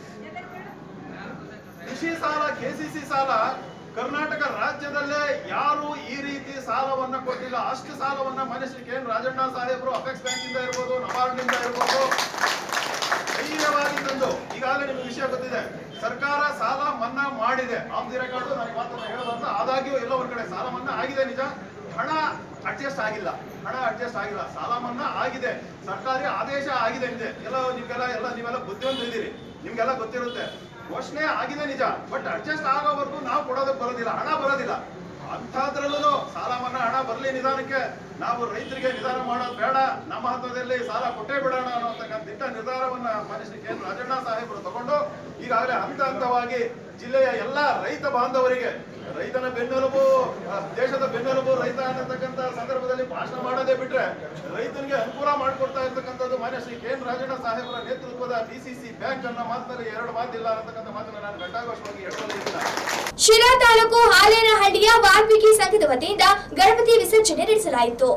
ಕೃಷಿ ಸಾಲ ಕೆಸಿಸಿ ಸಾಲ ಕರ್ನಾಟಕ ರಾಜ್ಯದಲ್ಲೇ ಯಾರು ಈ ರೀತಿ ಸಾಲವನ್ನ ಕೊಟ್ಟಿಲ್ಲ ಅಷ್ಟು ಸಾಲವನ್ನ ಮನುಷ್ಯ ಕೆ ಎನ್ ರಾಜಣ್ಣ ಸಾಹೇಬರು ಅಪೆಕ್ಸ್ ಬ್ಯಾಂಕ್ ಇಂದ ಇರ್ಬೋದು ನಬಾರ್ಡ್ನಿಂದ ಇರ್ಬೋದು ಧೈರ್ಯವಾಗಿ ತಂದು ಈಗಾಗಲೇ ನಿಮ್ಗೆ ವಿಷಯ ಗೊತ್ತಿದೆ ಸರ್ಕಾರ ಸಾಲ ಮನ್ನಾ ಮಾಡಿದೆ ಆಫ್ ದಿ ರೆಕಾರ್ಡ್ ನಾನು ಮಾತನ್ನ ಹೇಳಬಾರ್ದು ಆದಾಗ್ಯೂ ಎಲ್ಲ ಒಂದ್ ಕಡೆ ಸಾಲ ಮನ್ನಾ ಆಗಿದೆ ನಿಜ ಹಣ ಅಡ್ಜಸ್ಟ್ ಆಗಿಲ್ಲ ಹಣ ಅಡ್ಜಸ್ಟ್ ಆಗಿಲ್ಲ ಸಾಲ ಮನ್ನಾ ಆಗಿದೆ ಸರ್ಕಾರಿ ಆದೇಶ ಆಗಿದೆ ನಿಜ ಎಲ್ಲ ನಿಮ್ಗೆಲ್ಲ ಎಲ್ಲ ನೀವೆಲ್ಲ ಬುದ್ಧಿವಂತಿದ್ದೀರಿ ನಿಮ್ಗೆಲ್ಲ ಗೊತ್ತಿರುತ್ತೆ ಘೋಷಣೆ ಆಗಿದೆ ನಿಜ ಬಟ್ ಅಡ್ಜಸ್ಟ್ ಆಗೋವರೆಗೂ ನಾವು ಕೊಡೋದಕ್ಕೆ ಬರೋದಿಲ್ಲ ಹಣ ಬರೋದಿಲ್ಲ ಅಂಥದ್ರಲ್ಲೂ ಸಾಲ ಮನ್ನಾ ಹಣ ಬರಲಿ ನಿಧಾನಕ್ಕೆ ನಾವು ರೈತರಿಗೆ ನಿಧಾನ ಮಾಡೋದು ಬೇಡ ನಮ್ಮ ಹಂತದಲ್ಲಿ ಸಾಲ ಕೊಟ್ಟೇ ಬಿಡೋಣ ಅನ್ನೋತಕ್ಕಂಥ ದಿಟ್ಟ ನಿರ್ಧಾರವನ್ನ ಮಾನ್ಯ ಕೆ ಎನ್ ರಾಜಣ್ಣ ಸಾಹೇಬರು ತಗೊಂಡು ಈಗಾಗಲೇ ಹಂತ ಹಂತವಾಗಿ ಜಿಲ್ಲೆಯ ಎಲ್ಲ ರೈತ ಬಾಂಧವರಿಗೆ ರೈತನ ಬೆನ್ನೆಲುಬು ಆ, ದೇಶದ ಬೆನ್ನೆಲುಬು ರೈತ ಅನ್ನತಕ್ಕಂಥ ಸಂದರ್ಭದಲ್ಲಿ ಭಾಷಣ ಮಾಡೋದೇ ಬಿಟ್ರೆ ರೈತನಿಗೆ ಅನುಕೂಲ ಮಾಡಿಕೊಡ್ತಾ ಇರ್ತಕ್ಕಂಥದ್ದು ಮಾನ್ಯ ಶ್ರೀ ಕೆ ಎನ್ ರಾಜಣ್ಣ ಸಾಹೇಬರ ನೇತೃತ್ವದ ಡಿಸಿಸಿ ಬ್ಯಾಂಕ್ ಅನ್ನೋ ಮಾತಿನಲ್ಲಿ ಎರಡು ಮಾತಿಲ್ಲ ಅನ್ನತಕ್ಕಂಥ ಮಾತನ್ನ ನಾನು ಘಂಟಾಘೋಷವಾಗಿ ಹೇಳ್ಕೊಂಡಿದ್ದೀನಿ ಶಿರಾ ತಾಲೂಕು ಹಾಲೇನಹಳ್ಳಿಯ ವಾಲ್ಮೀಕಿ ಸಂಘದ ವತಿಯಿಂದ ಗಣಪತಿ ವಿಸರ್ಜನೆ ನಡೆಸಲಾಯಿತು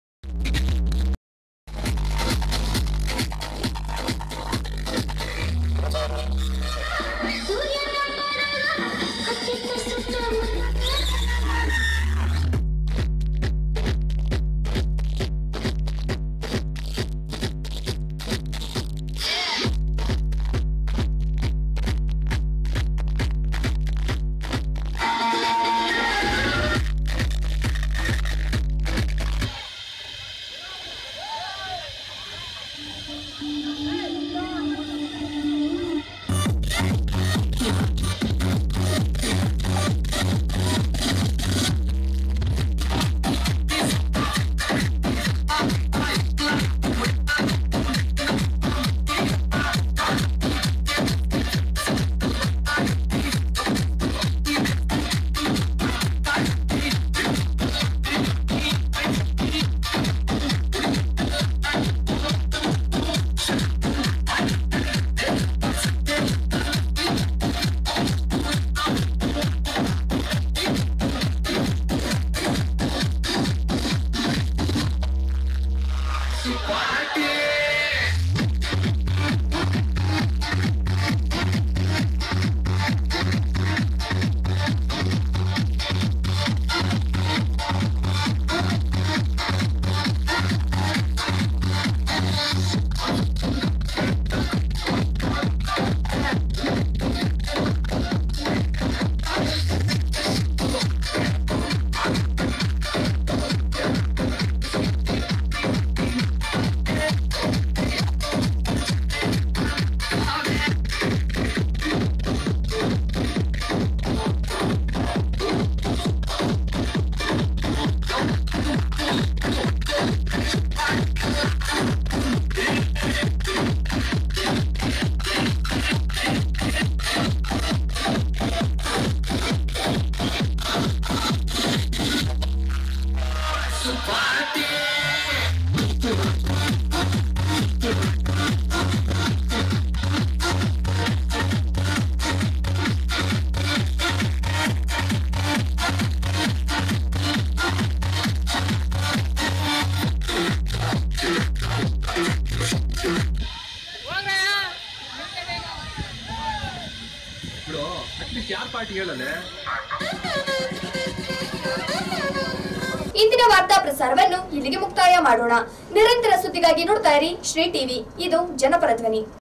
ಯಾರ್ ಪಾರ್ಟಿ ಹೇಳಲೆ ಇಂದಿನ ವಾರ್ತಾ ಪ್ರಸಾರವನ್ನು ಇಲ್ಲಿಗೆ ಮುಕ್ತಾಯ ಮಾಡೋಣ ನಿರಂತರ ಸುದ್ದಿಗಾಗಿ ನೋಡ್ತಾ ಇರಿ ಶ್ರೀ ಟಿವಿ ಇದು ಜನಪರ ಧ್ವನಿ